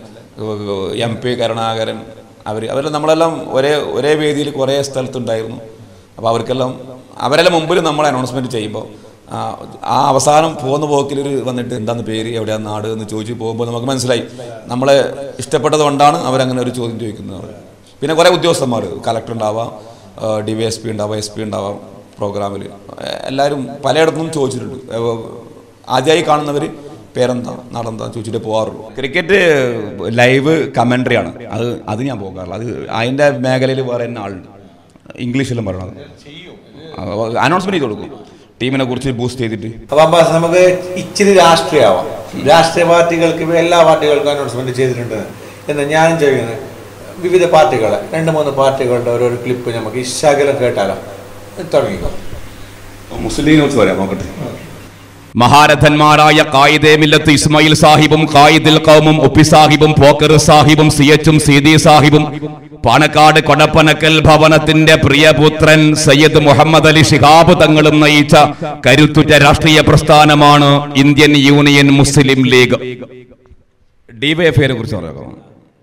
M P Karunakaran അവർ അവരെല്ലാം നമ്മളെല്ലാം ഒരേ ഒരേ വേദിയിൽ കുറേ സ്ഥലത്തുണ്ടായിരുന്നു അപ്പോൾ അവർക്കെല്ലാം അവരെല്ലാം മുമ്പിൽ നമ്മൾ അനൗൺസ്മെൻറ്റ് ചെയ്യുമ്പോൾ ആ, ആ അവസാനം പോകുന്ന പോക്കിലൊരു വന്നിട്ട് എന്താണ് പേര് എവിടെയാണ് നാട് എന്ന് ചോദിച്ചു പോകുമ്പോൾ നമുക്ക് മനസ്സിലായി നമ്മളെ ഇഷ്ടപ്പെട്ടത് കൊണ്ടാണ് അവരങ്ങനെ ഒരു ചോദ്യം ചോദിക്കുന്നത് പിന്നെ കുറേ ഉദ്യോഗസ്ഥന്മാർ കളക്ടർ ഉണ്ടാവാം ഡി വൈ എസ് പി ഉണ്ടാവാം എസ് പി ഉണ്ടാവാം പ്രോഗ്രാമിൽ എല്ലാവരും പലയിടത്തും ചോദിച്ചിട്ടുണ്ട് ഏഹ് ആദ്യമായി കാണുന്നവർ പേരെന്താ നാടെന്താ ചോദിച്ചിട്ട് പോകാറുള്ളൂ ക്രിക്കറ്റ് ലൈവ് കമൻട്രി ആണ് അത് അത് ഞാൻ പോകാറില്ല അത് അതിൻ്റെ മേഖലയിൽ വേറെ തന്നെ ആളുണ്ട് ഇംഗ്ലീഷിലും പറയണത് അനൗൺസ്മെന്റ് ചെയ്ത് കൊടുക്കും ടീമിനെ കുറിച്ച് ബൂസ്റ്റ് ചെയ്തിട്ട് അപ്പൊ അബ്ബാസ് നമുക്ക് ഇച്ചിരി രാഷ്ട്രീയമാവാം രാഷ്ട്രീയ പാർട്ടികൾക്ക് ഇപ്പൊ എല്ലാ പാർട്ടികൾക്കും അനൗൺസ്മെന്റ് ചെയ്തിട്ടുണ്ട് എന്ന് ഞാനും ചെയ്യുന്നത് വിവിധ പാർട്ടികളെ രണ്ട് മൂന്ന് പാർട്ടികളുടെ ഓരോരോ ക്ലിപ്പ് നമുക്ക് ഇശകലം കേട്ടാലോ തുടങ്ങിക്കോ മുസ്ലിം കുറിച്ച് പറയാം നോക്കട്ടെ മഹാരഥന്മാരായ കായിദേ മില്ലത്ത് ഇസ്മായിൽ സാഹിബും കായിദിൽ കൗമും ഒപ്പി സാഹിബും പോക്കർ സാഹിബും സിയച്ചും സീതി സാഹിബും പാണക്കാട് കൊടപ്പനക്കൽ ഭവനത്തിന്റെ പ്രിയപുത്രൻ സയ്യദ് മുഹമ്മദ് അലി ഷിഹാബ് തങ്ങളും നയിച്ച കരുത്തുറ്റ രാഷ്ട്രീയ പ്രസ്ഥാനമാണ് ഇന്ത്യൻ യൂണിയൻ മുസ്ലിം ലീഗ് ഡിവൈഎഫ്ഐനെ കുറിച്ച് പറയാം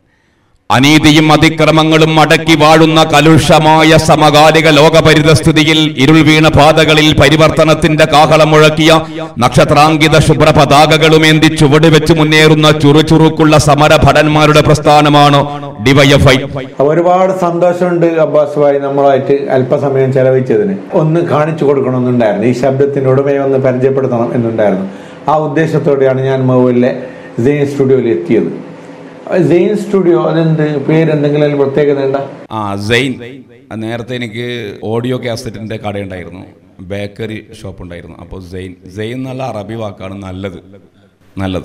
അനീതിയും അതിക്രമങ്ങളും അടക്കി വാഴുന്ന കലുഷമായ സമകാലിക ലോകപരിതസ്ഥിതിയിൽ ഇരുൾ വീണ പാതകളിൽ പരിവർത്തനത്തിന്റെ കാഹളം മുഴക്കിയ നക്ഷത്രാങ്കിത ശുഭ്ര പതാകകളുമേന്തി ചുവടുവെച്ച് മുന്നേറുന്ന ചുറുചുറുക്കുള്ള സമര ഭടന്മാരുടെ പ്രസ്ഥാനമാണ് ഡിവൈഎഫ്ഐ ഒരുപാട് സന്തോഷമുണ്ട് അബ്ബാസ് ഭായി നമ്മളായിട്ട് അല്പസമയം ചെലവഴിച്ചതിന് ഒന്ന് കാണിച്ചു കൊടുക്കണമെന്നുണ്ടായിരുന്നു ഈ ശബ്ദത്തിന്റെ ഉടമയെ ഒന്ന് പരിചയപ്പെടുത്തണം എന്നുണ്ടായിരുന്നു ആ ഉദ്ദേശത്തോടെയാണ് ഞാൻ മൗവിലെ സെയിൻ സ്റ്റുഡിയോയിൽ എത്തിയത് സെയിൻ സ്റ്റുഡിയോ അതെന്ത് പേരെന്തെങ്കിലും അതിന് പ്രത്യേകത ഉണ്ടോ ആ സെയിൻ അത് നേരത്തെ എനിക്ക് ഓഡിയോ കാസറ്റിന്റെ കടയുണ്ടായിരുന്നു ബേക്കറി ഷോപ്പ് ഉണ്ടായിരുന്നു അപ്പോൾ സെയിൻ സെയിൻ എന്നുള്ള അറബി വാക്കാണ് നല്ലത് നല്ലത്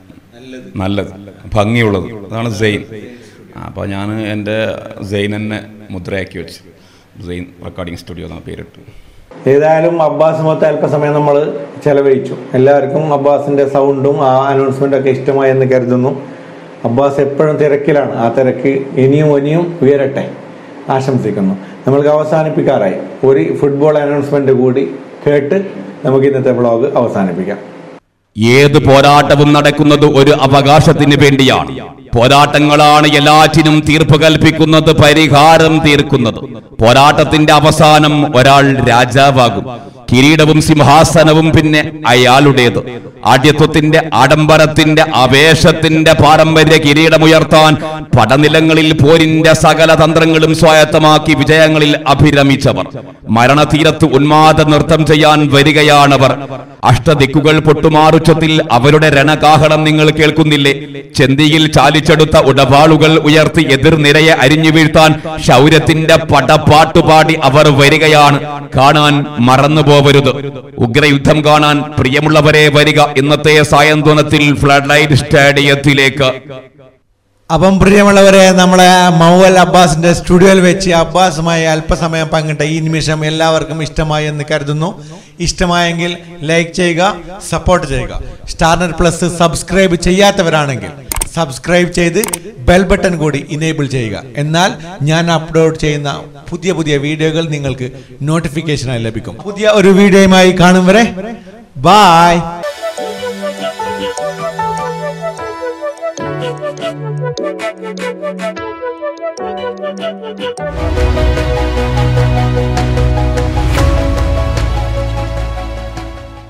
നല്ലത് ഭംഗിയുള്ളത് അതാണ് സെയിൻ അപ്പോൾ ഞാൻ എൻ്റെ സെയിൻ തന്നെ മുദ്രയാക്കി വെച്ചു സെയിൻ റെക്കോർഡിംഗ് സ്റ്റുഡിയോ എന്നാണ് പേരിട്ട് ഏതായാലും അബ്ബാസ് മൊത്തം അല്പസമയം നമ്മൾ ചെലവഴിച്ചു എല്ലാവർക്കും അബ്ബാസിന്റെ സൗണ്ടും ആ അനൗൺസ്മെന്റ് ഒക്കെ ഇഷ്ടമായി എന്ന് കരുതുന്നു അബ്ബാസ് എപ്പോഴും തിരക്കിലാണ് ആ തിരക്ക് ഇനിയും ഇനിയും ഉയരട്ടെ ആശംസിക്കുന്നു നമ്മൾക്ക് അവസാനിപ്പിക്കാറായി ഒരു ഫുട്ബോൾ അനൗൺസ്മെന്റ് കൂടി കേട്ട് നമുക്ക് ഇന്നത്തെ വ്ളോഗ് അവസാനിപ്പിക്കാം ഏത് പോരാട്ടവും നടക്കുന്നത് ഒരു അവകാശത്തിന് വേണ്ടിയാണ് പോരാട്ടങ്ങളാണ് എല്ലാറ്റിനും തീർപ്പ് കൽപ്പിക്കുന്നത് പരിഹാരം തീർക്കുന്നത് പോരാട്ടത്തിന്റെ അവസാനം ഒരാൾ രാജാവാകും കിരീടവും സിംഹാസനവും പിന്നെ അയാളുടേത് ആഢ്യത്വത്തിന്റെ ആഡംബരത്തിന്റെ ആവേശത്തിന്റെ പാരമ്പര്യ കിരീടമുയർത്താൻ പടനിലങ്ങളിൽ പോരിന്റെ സകല തന്ത്രങ്ങളും സ്വായത്തമാക്കി വിജയങ്ങളിൽ അഭിരമിച്ചവർ മരണതീരത്ത് ഉന്മാദ നൃത്തം ചെയ്യാൻ വരികയാണവർ അഷ്ടദിക്കുകൾ പൊട്ടുമാറുച്ചത്തിൽ അവരുടെ രണകാഹളം നിങ്ങൾ കേൾക്കുന്നില്ലേ ചെന്തിയിൽ ചാലിച്ചെടുത്ത ഉടവാളുകൾ ഉയർത്തി എതിർനിരയെ അരിഞ്ഞു വീഴ്ത്താൻ ശൗര്യത്തിന്റെ പടപ്പാട്ടുപാടി അവർ വരികയാണ് കാണാൻ മറന്നു പോവരുത് ഉഗ്രയുദ്ധം കാണാൻ പ്രിയമുള്ളവരെ വരിക ഇന്നത്തെ സായന്തോനത്തിൽ ഫ്ലഡ് ലൈറ്റ് സ്റ്റേഡിയത്തിലേക്ക് അപ്പം പ്രിയമുള്ളവരെ നമ്മളെ മൗവൽ അബ്ബാസിന്റെ സ്റ്റുഡിയോയിൽ വെച്ച് അബ്ബാസുമായി അല്പസമയം പങ്കിട്ട ഈ നിമിഷം എല്ലാവർക്കും ഇഷ്ടമായി എന്ന് കരുതുന്നു ഇഷ്ടമായെങ്കിൽ ലൈക്ക് ചെയ്യുക സപ്പോർട്ട് ചെയ്യുക സ്റ്റാർനെറ്റ് പ്ലസ് സബ്സ്ക്രൈബ് ചെയ്യാത്തവരാണെങ്കിൽ സബ്സ്ക്രൈബ് ചെയ്ത് ബെൽ ബട്ടൺ കൂടി ഇനേബിൾ ചെയ്യുക എന്നാൽ ഞാൻ അപ്ലോഡ് ചെയ്യുന്ന പുതിയ പുതിയ വീഡിയോകൾ നിങ്ങൾക്ക് നോട്ടിഫിക്കേഷനായി ലഭിക്കും പുതിയ ഒരു വീഡിയോയുമായി കാണും വരെ ബായ്